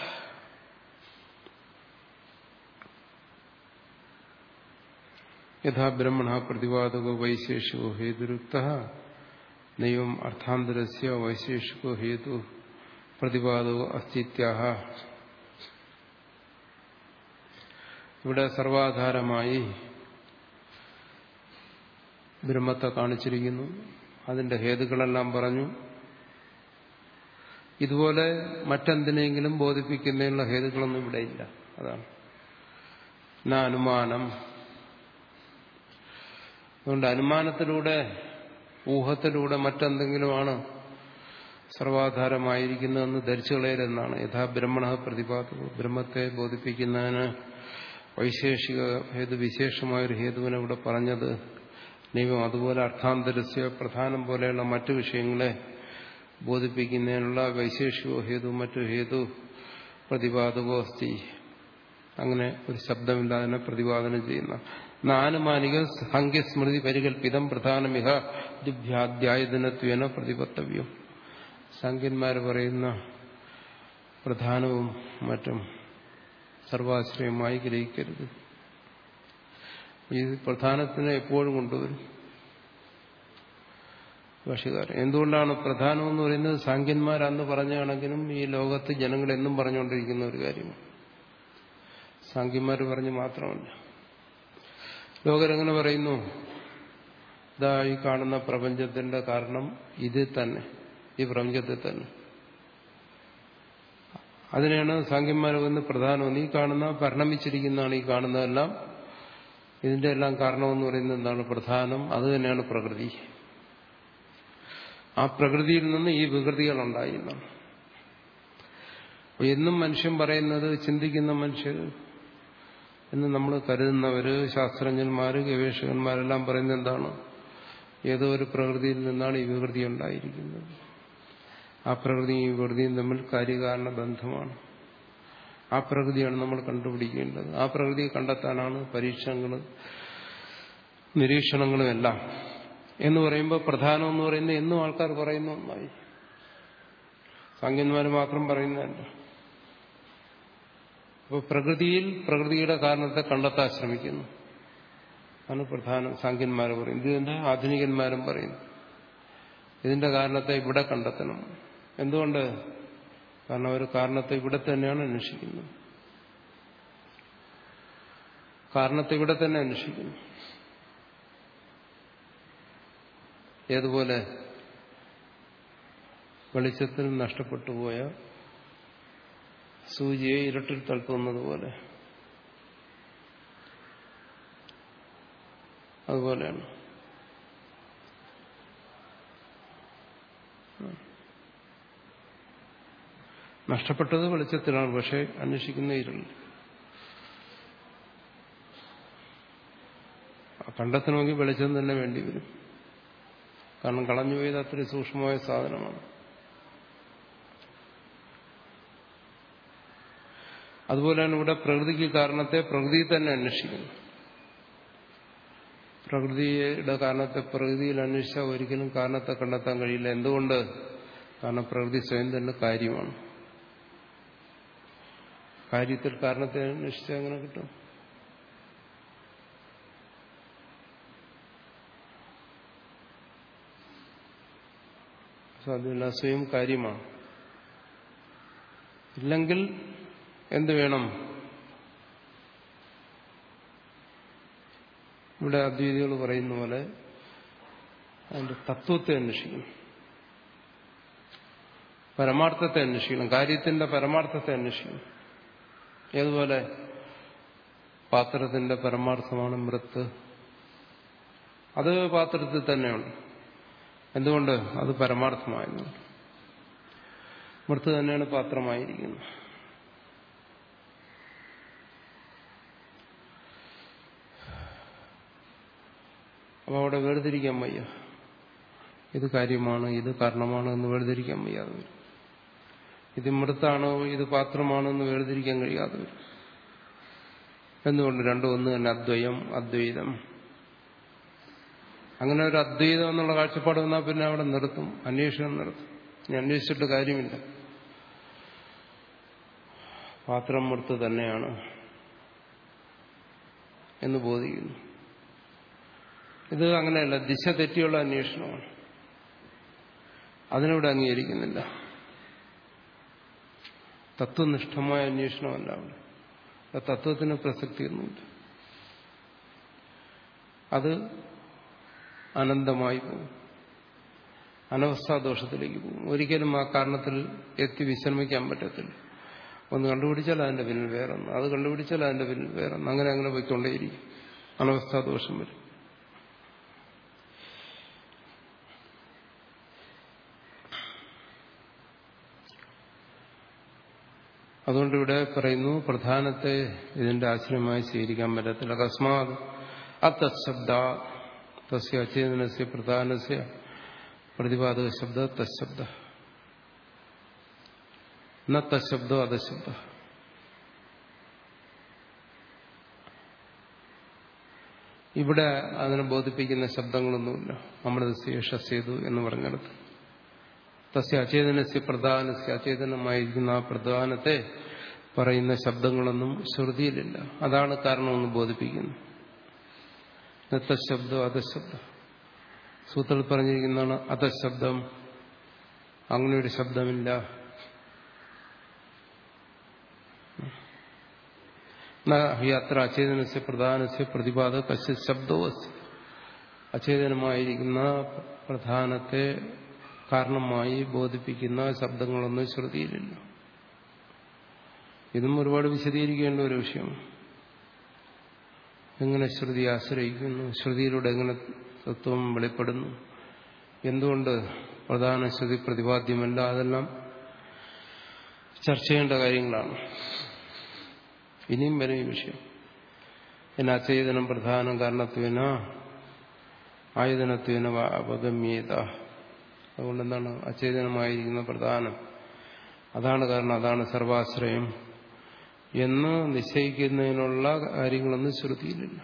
യഥാ ബ്രഹ്മണ പ്രതിപാദകോ വൈശേഷികോ ഹേതുരുക്ത നൈവം അർത്ഥാന്തരസ്യ വൈശേഷികോ ഹേതു പ്രതിപാദകോ അസ്തിത്യാഹ ഇവിടെ സർവാധാരമായി ബ്രഹ്മത്തെ കാണിച്ചിരിക്കുന്നു അതിന്റെ ഹേതുക്കളെല്ലാം പറഞ്ഞു ഇതുപോലെ മറ്റെന്തിനെങ്കിലും ബോധിപ്പിക്കുന്നതിനുള്ള ഹേതുക്കളൊന്നും ഇവിടെ ഇല്ല അതാണ് എന്നാ അനുമാനം അതുകൊണ്ട് അനുമാനത്തിലൂടെ ഊഹത്തിലൂടെ മറ്റെന്തെങ്കിലുമാണ് സർവാധാരമായിരിക്കുന്നതെന്ന് ധരിച്ചു കളയരുതെന്നാണ് യഥാ ബ്രഹ്മണ പ്രതിപാദവും ബ്രഹ്മത്തെ ബോധിപ്പിക്കുന്നതിന് വൈശേഷിക ഹേതു വിശേഷമായൊരു ഹേതുവിനെ ഇവിടെ പറഞ്ഞത് നിയമം അതുപോലെ അർത്ഥാന്തരസ്യ പ്രധാനം പോലെയുള്ള മറ്റു വിഷയങ്ങളെ ബോധിപ്പിക്കുന്നതിനുള്ള വൈശേഷികോ ഹേതു മറ്റു ഹേതു പ്രതിപാദകോ അസ്തി അങ്ങനെ ഒരു ശബ്ദമില്ലാതെ പ്രതിപാദനം ചെയ്യുന്ന നാനുമാനിക സാങ്ക്യസ്മൃതി പരികൽപ്പിതം പ്രധാനമിഹ ദിവ്യാധ്യായതനത്വേന പ്രതിപത്തവ്യം സാങ്കന്മാർ പറയുന്ന പ്രധാനവും മറ്റും സർവാശ്രയമായി ഗ്രഹിക്കരുത് ഈ പ്രധാനത്തിനെ എപ്പോഴും കൊണ്ടുവരും ഭാഷകാരൻ എന്തുകൊണ്ടാണ് പ്രധാനം എന്ന് പറയുന്നത് സാങ്കന്മാർ അന്ന് പറഞ്ഞാണെങ്കിലും ഈ ലോകത്ത് ജനങ്ങൾ എന്നും പറഞ്ഞുകൊണ്ടിരിക്കുന്ന ഒരു കാര്യമാണ് സാങ്കന്മാർ പറഞ്ഞ് മാത്രമല്ല ലോകരെങ്ങനെ പറയുന്നു ഇതാ ഈ കാണുന്ന പ്രപഞ്ചത്തിന്റെ കാരണം ഇത് തന്നെ ഈ പ്രപഞ്ചത്തിൽ തന്നെ അതിനെയാണ് സാങ്കന്മാർ വന്ന് പ്രധാനം ഈ കാണുന്ന പരിണമിച്ചിരിക്കുന്നതാണ് ഈ കാണുന്നതെല്ലാം ഇതിന്റെ എല്ലാം കാരണമെന്ന് പറയുന്നത് എന്താണ് പ്രധാനം അത് തന്നെയാണ് പ്രകൃതി ആ പ്രകൃതിയിൽ നിന്ന് ഈ വികൃതികൾ ഉണ്ടായി എന്നാണ് എന്നും മനുഷ്യൻ പറയുന്നത് ചിന്തിക്കുന്ന മനുഷ്യർ എന്ന് നമ്മൾ കരുതുന്നവര് ശാസ്ത്രജ്ഞന്മാര് ഗവേഷകന്മാരെല്ലാം പറയുന്നത് എന്താണ് ഏതോ ഒരു പ്രകൃതിയിൽ നിന്നാണ് ഈ വികൃതി ഉണ്ടായിരിക്കുന്നത് ആ പ്രകൃതിയും ഈ വികൃതിയും തമ്മിൽ കാര്യകാരണ ബന്ധമാണ് ആ പ്രകൃതിയാണ് നമ്മൾ കണ്ടുപിടിക്കേണ്ടത് ആ പ്രകൃതിയെ കണ്ടെത്താനാണ് പരീക്ഷണങ്ങളും നിരീക്ഷണങ്ങളും എല്ലാം എന്ന് പറയുമ്പോൾ പ്രധാനം എന്ന് പറയുന്നത് എന്നും ആൾക്കാർ പറയുന്ന ഒന്നായി സാങ്കന്മാർ മാത്രം പറയുന്നതല്ല അപ്പോൾ പ്രകൃതിയിൽ പ്രകൃതിയുടെ കാരണത്തെ കണ്ടെത്താൻ ശ്രമിക്കുന്നു ആണ് പ്രധാനം സാങ്കന്മാർ പറയും ഇത് തന്നെ ആധുനികന്മാരും പറയുന്നു ഇതിന്റെ കാരണത്തെ ഇവിടെ കണ്ടെത്തണം എന്തുകൊണ്ട് കാരണം അവർ കാരണത്തെ ഇവിടെ തന്നെയാണ് അന്വേഷിക്കുന്നത് കാരണത്തെ ഇവിടെ തന്നെ അന്വേഷിക്കുന്നു ഏതുപോലെ വെളിച്ചത്തിൽ നഷ്ടപ്പെട്ടു പോയ സൂചിയെ ഇരുട്ടിൽ തളർത്തുന്നതുപോലെ അതുപോലെയാണ് നഷ്ടപ്പെട്ടത് വെളിച്ചത്തിലാണ് പക്ഷെ അന്വേഷിക്കുന്ന ഇരുൾ കണ്ടെത്തണമെങ്കിൽ വെളിച്ചം തന്നെ വേണ്ടി വരും കാരണം കളഞ്ഞുപോയത് അത്രയും സൂക്ഷ്മമായ സാധനമാണ് അതുപോലെയാണ് ഇവിടെ പ്രകൃതിക്ക് കാരണത്തെ പ്രകൃതി തന്നെ അന്വേഷിക്കുന്നു പ്രകൃതിയുടെ കാരണത്തെ പ്രകൃതിയിൽ അന്വേഷിച്ചാൽ ഒരിക്കലും കാരണത്തെ കണ്ടെത്താൻ കഴിയില്ല എന്തുകൊണ്ട് കാരണം പ്രകൃതി സ്വയം തന്നെ കാര്യമാണ് കാര്യത്തിൽ കാരണത്തെ അന്വേഷിച്ചാൽ എങ്ങനെ കിട്ടും സാധ്യമല്ല സ്വയം കാര്യമാണ് ഇല്ലെങ്കിൽ എന്ത് വേണം ഇവിടെ അദ്വൈതികൾ പറയുന്ന പോലെ അതിന്റെ തത്വത്തെ അന്വേഷിക്കണം പരമാർത്ഥത്തെ അന്വേഷിക്കണം കാര്യത്തിന്റെ പരമാർത്ഥത്തെ അന്വേഷിക്കണം ഏതുപോലെ പാത്രത്തിന്റെ പരമാർത്ഥമാണ് മൃത്ത് അത് പാത്രത്തിൽ തന്നെയുണ്ട് എന്തുകൊണ്ട് അത് പരമാർത്ഥമായതുകൊണ്ട് മൃത്ത് തന്നെയാണ് പാത്രമായിരിക്കുന്നത് അപ്പോൾ അവിടെ വേർതിരിക്കാൻ വയ്യ ഇത് കാര്യമാണ് ഇത് കാരണമാണ് എന്ന് വേർതിരിക്കാൻ വയ്യാതെ വരും ഇത് മൃത്താണോ ഇത് പാത്രമാണോ എന്ന് വേർതിരിക്കാൻ കഴിയാതെ വരും എന്തുകൊണ്ട് രണ്ടും ഒന്ന് തന്നെ അദ്വയം അദ്വൈതം അങ്ങനെ ഒരു അദ്വൈതം എന്നുള്ള കാഴ്ചപ്പാട് വന്നാൽ പിന്നെ അവിടെ നിർത്തും അന്വേഷണം നിർത്തും ഇനി അന്വേഷിച്ചിട്ട് കാര്യമില്ല പാത്രം മൃത്ത് തന്നെയാണ് എന്ന് ബോധിക്കുന്നു ഇത് അങ്ങനെയല്ല ദിശ തെറ്റിയുള്ള അന്വേഷണമാണ് അതിനിവിടെ അംഗീകരിക്കുന്നില്ല തത്വനിഷ്ഠമായ അന്വേഷണമല്ല അവിടെ തത്വത്തിന് പ്രസക്തിയൊന്നുമില്ല അത് അനന്തമായി പോകും അനവസ്ഥാദോഷത്തിലേക്ക് പോകും ഒരിക്കലും ആ കാരണത്തിൽ എത്തി വിശ്രമിക്കാൻ പറ്റത്തില്ല ഒന്ന് കണ്ടുപിടിച്ചാൽ അതിന്റെ പിന്നിൽ വേറൊന്ന് അത് കണ്ടുപിടിച്ചാൽ അതിന്റെ പിന്നിൽ വേറൊന്ന് അങ്ങനെ അങ്ങനെ പോയിക്കൊണ്ടേയിരിക്കും അനവസ്ഥാദോഷം വരും അതുകൊണ്ട് ഇവിടെ പറയുന്നു പ്രധാനത്തെ ഇതിന്റെ ആശ്രയമായി സ്വീകരിക്കാൻ പറ്റത്തില്ല അകസ്മാത് അത്തശബ്ദ തസ്യ അചേതനസ്യ പ്രധാനസ്യ പ്രതിപാദക ശബ്ദ തശബ്ദ ന തശബ്ദോ അധശബ്ദ ഇവിടെ അതിനെ ബോധിപ്പിക്കുന്ന ശബ്ദങ്ങളൊന്നുമില്ല നമ്മുടെ ശേഷസേതു എന്ന് പറഞ്ഞെടുത്ത് തസ്യ അചേതനസ്യ പ്രധാനസ്യ അചേതനമായിരിക്കുന്ന ആ പ്രധാനത്തെ പറയുന്ന ശബ്ദങ്ങളൊന്നും ശ്രുതിയിലില്ല അതാണ് കാരണമെന്ന് ബോധിപ്പിക്കുന്നു നത്തശബ്ദം അധശബ്ദം സൂത്രത്തിൽ പറഞ്ഞിരിക്കുന്നതാണ് അധശബ്ദം അങ്ങനെയൊരു ശബ്ദമില്ല അത്ര അചേതനസ്യ പ്രധാനസ്യ പ്രതിപാദ കശ്യ ശബ്ദോ അസ്തി അചേതനമായിരിക്കുന്ന പ്രധാനത്തെ കാരണമായി ബോധിപ്പിക്കുന്ന ശബ്ദങ്ങളൊന്നും ശ്രുതിയിലില്ല ഇതും ഒരുപാട് വിശദീകരിക്കേണ്ട ഒരു വിഷയമാണ് എങ്ങനെ ശ്രുതി ആശ്രയിക്കുന്നു ശ്രുതിയിലൂടെ എങ്ങനെ തത്വം വെളിപ്പെടുന്നു എന്തുകൊണ്ട് പ്രധാന ശ്രുതി പ്രതിപാദ്യമല്ല അതെല്ലാം ചർച്ച ചെയ്യേണ്ട കാര്യങ്ങളാണ് ഇനിയും വരും ഈ വിഷയം എന്ന അചേതനം പ്രധാനം കാരണത്വേന ആയുധനത്വേന അവഗമ്യത അതുകൊണ്ട് എന്താണ് അചേതനമായിരിക്കുന്ന പ്രധാനം അതാണ് കാരണം അതാണ് സർവാശ്രയം എന്ന് നിശ്ചയിക്കുന്നതിനുള്ള കാര്യങ്ങളൊന്നും ശ്രുതിയിലില്ല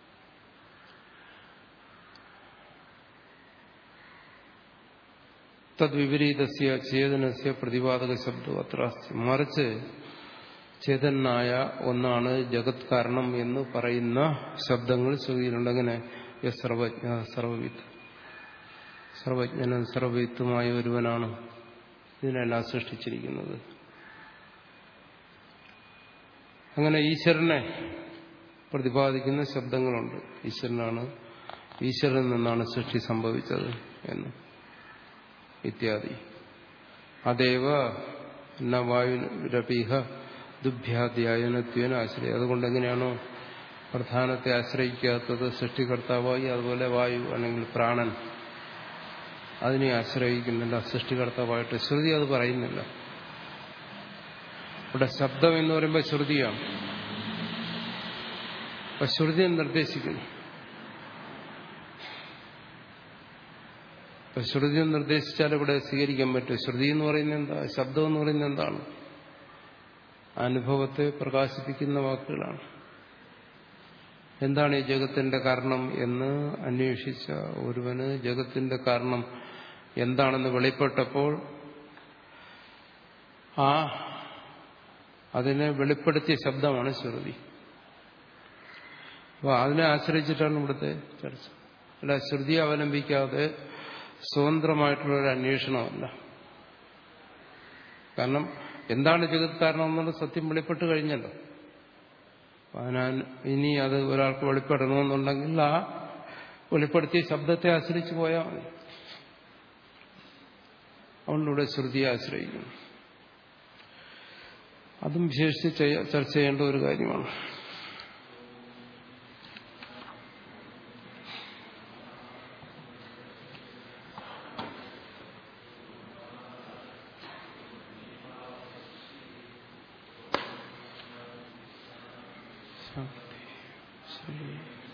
തദ്വിപരീതസ്യ ചേതനസ്യ പ്രതിപാദക ശബ്ദം അത്ര മറിച്ച് ചേതനായ ഒന്നാണ് ജഗത് കാരണം എന്ന് പറയുന്ന ശബ്ദങ്ങൾ ശ്രുതിയിലുണ്ട് അങ്ങനെ സർവജ്ഞ സർവവിത്ത് സർവജ്ഞനും സർവവിത്തുമായ ഒരുവനാണ് ഇതിനെല്ലാം സൃഷ്ടിച്ചിരിക്കുന്നത് അങ്ങനെ ഈശ്വരനെ പ്രതിപാദിക്കുന്ന ശബ്ദങ്ങളുണ്ട് ഈശ്വരനാണ് ഈശ്വരനിൽ നിന്നാണ് സൃഷ്ടി സംഭവിച്ചത് എന്ന് ഇത്യാദി അതേവ വായുരപീഹ ദുഭ്യാധ്യായനത്വേന ആശ്രയം അതുകൊണ്ട് എങ്ങനെയാണോ പ്രധാനത്തെ ആശ്രയിക്കാത്തത് സൃഷ്ടികർത്താവായി അതുപോലെ വായു അല്ലെങ്കിൽ പ്രാണൻ അതിനെ ആശ്രയിക്കുന്നില്ല സൃഷ്ടികർത്താവായിട്ട് ശ്രുതി അത് പറയുന്നില്ല ഇവിടെ ശബ്ദം എന്ന് പറയുമ്പോൾ ശ്രുതിയാണ് അപ്പൊ ശ്രുതി നിർദ്ദേശിക്കുന്നു അപ്പൊ ശ്രുതി നിർദ്ദേശിച്ചാൽ ഇവിടെ സ്വീകരിക്കാൻ പറ്റും ശ്രുതി എന്ന് പറയുന്നത് എന്താ ശബ്ദം എന്ന് പറയുന്നത് എന്താണ് അനുഭവത്തെ പ്രകാശിപ്പിക്കുന്ന വാക്കുകളാണ് എന്താണ് ഈ ജഗത്തിന്റെ കാരണം എന്ന് അന്വേഷിച്ച ഒരുവന് ജഗത്തിന്റെ കാരണം എന്താണെന്ന് വെളിപ്പെട്ടപ്പോൾ ആ അതിനെ വെളിപ്പെടുത്തിയ ശബ്ദമാണ് ശ്രുതി അപ്പോൾ അതിനെ ആശ്രയിച്ചിട്ടാണ് ഇവിടുത്തെ ചർച്ച അല്ല ശ്രുതി അവലംബിക്കാതെ സ്വതന്ത്രമായിട്ടുള്ള ഒരു അന്വേഷണമല്ല കാരണം എന്താണ് ജഗത് കാരണം എന്നുള്ള സത്യം വെളിപ്പെട്ട് കഴിഞ്ഞല്ലോ അതിനാൽ ഇനി അത് ഒരാൾക്ക് വെളിപ്പെടണമെന്നുണ്ടെങ്കിൽ ആ വെളിപ്പെടുത്തിയ ശബ്ദത്തെ ആശ്രയിച്ചു പോയാൽ മതി അതുകൊണ്ടിവിടെ ശ്രുതിയെ ആശ്രയിക്കുന്നു അതും വിശേഷിച്ച് ചർച്ച ചെയ്യേണ്ട ഒരു കാര്യമാണ് ശരി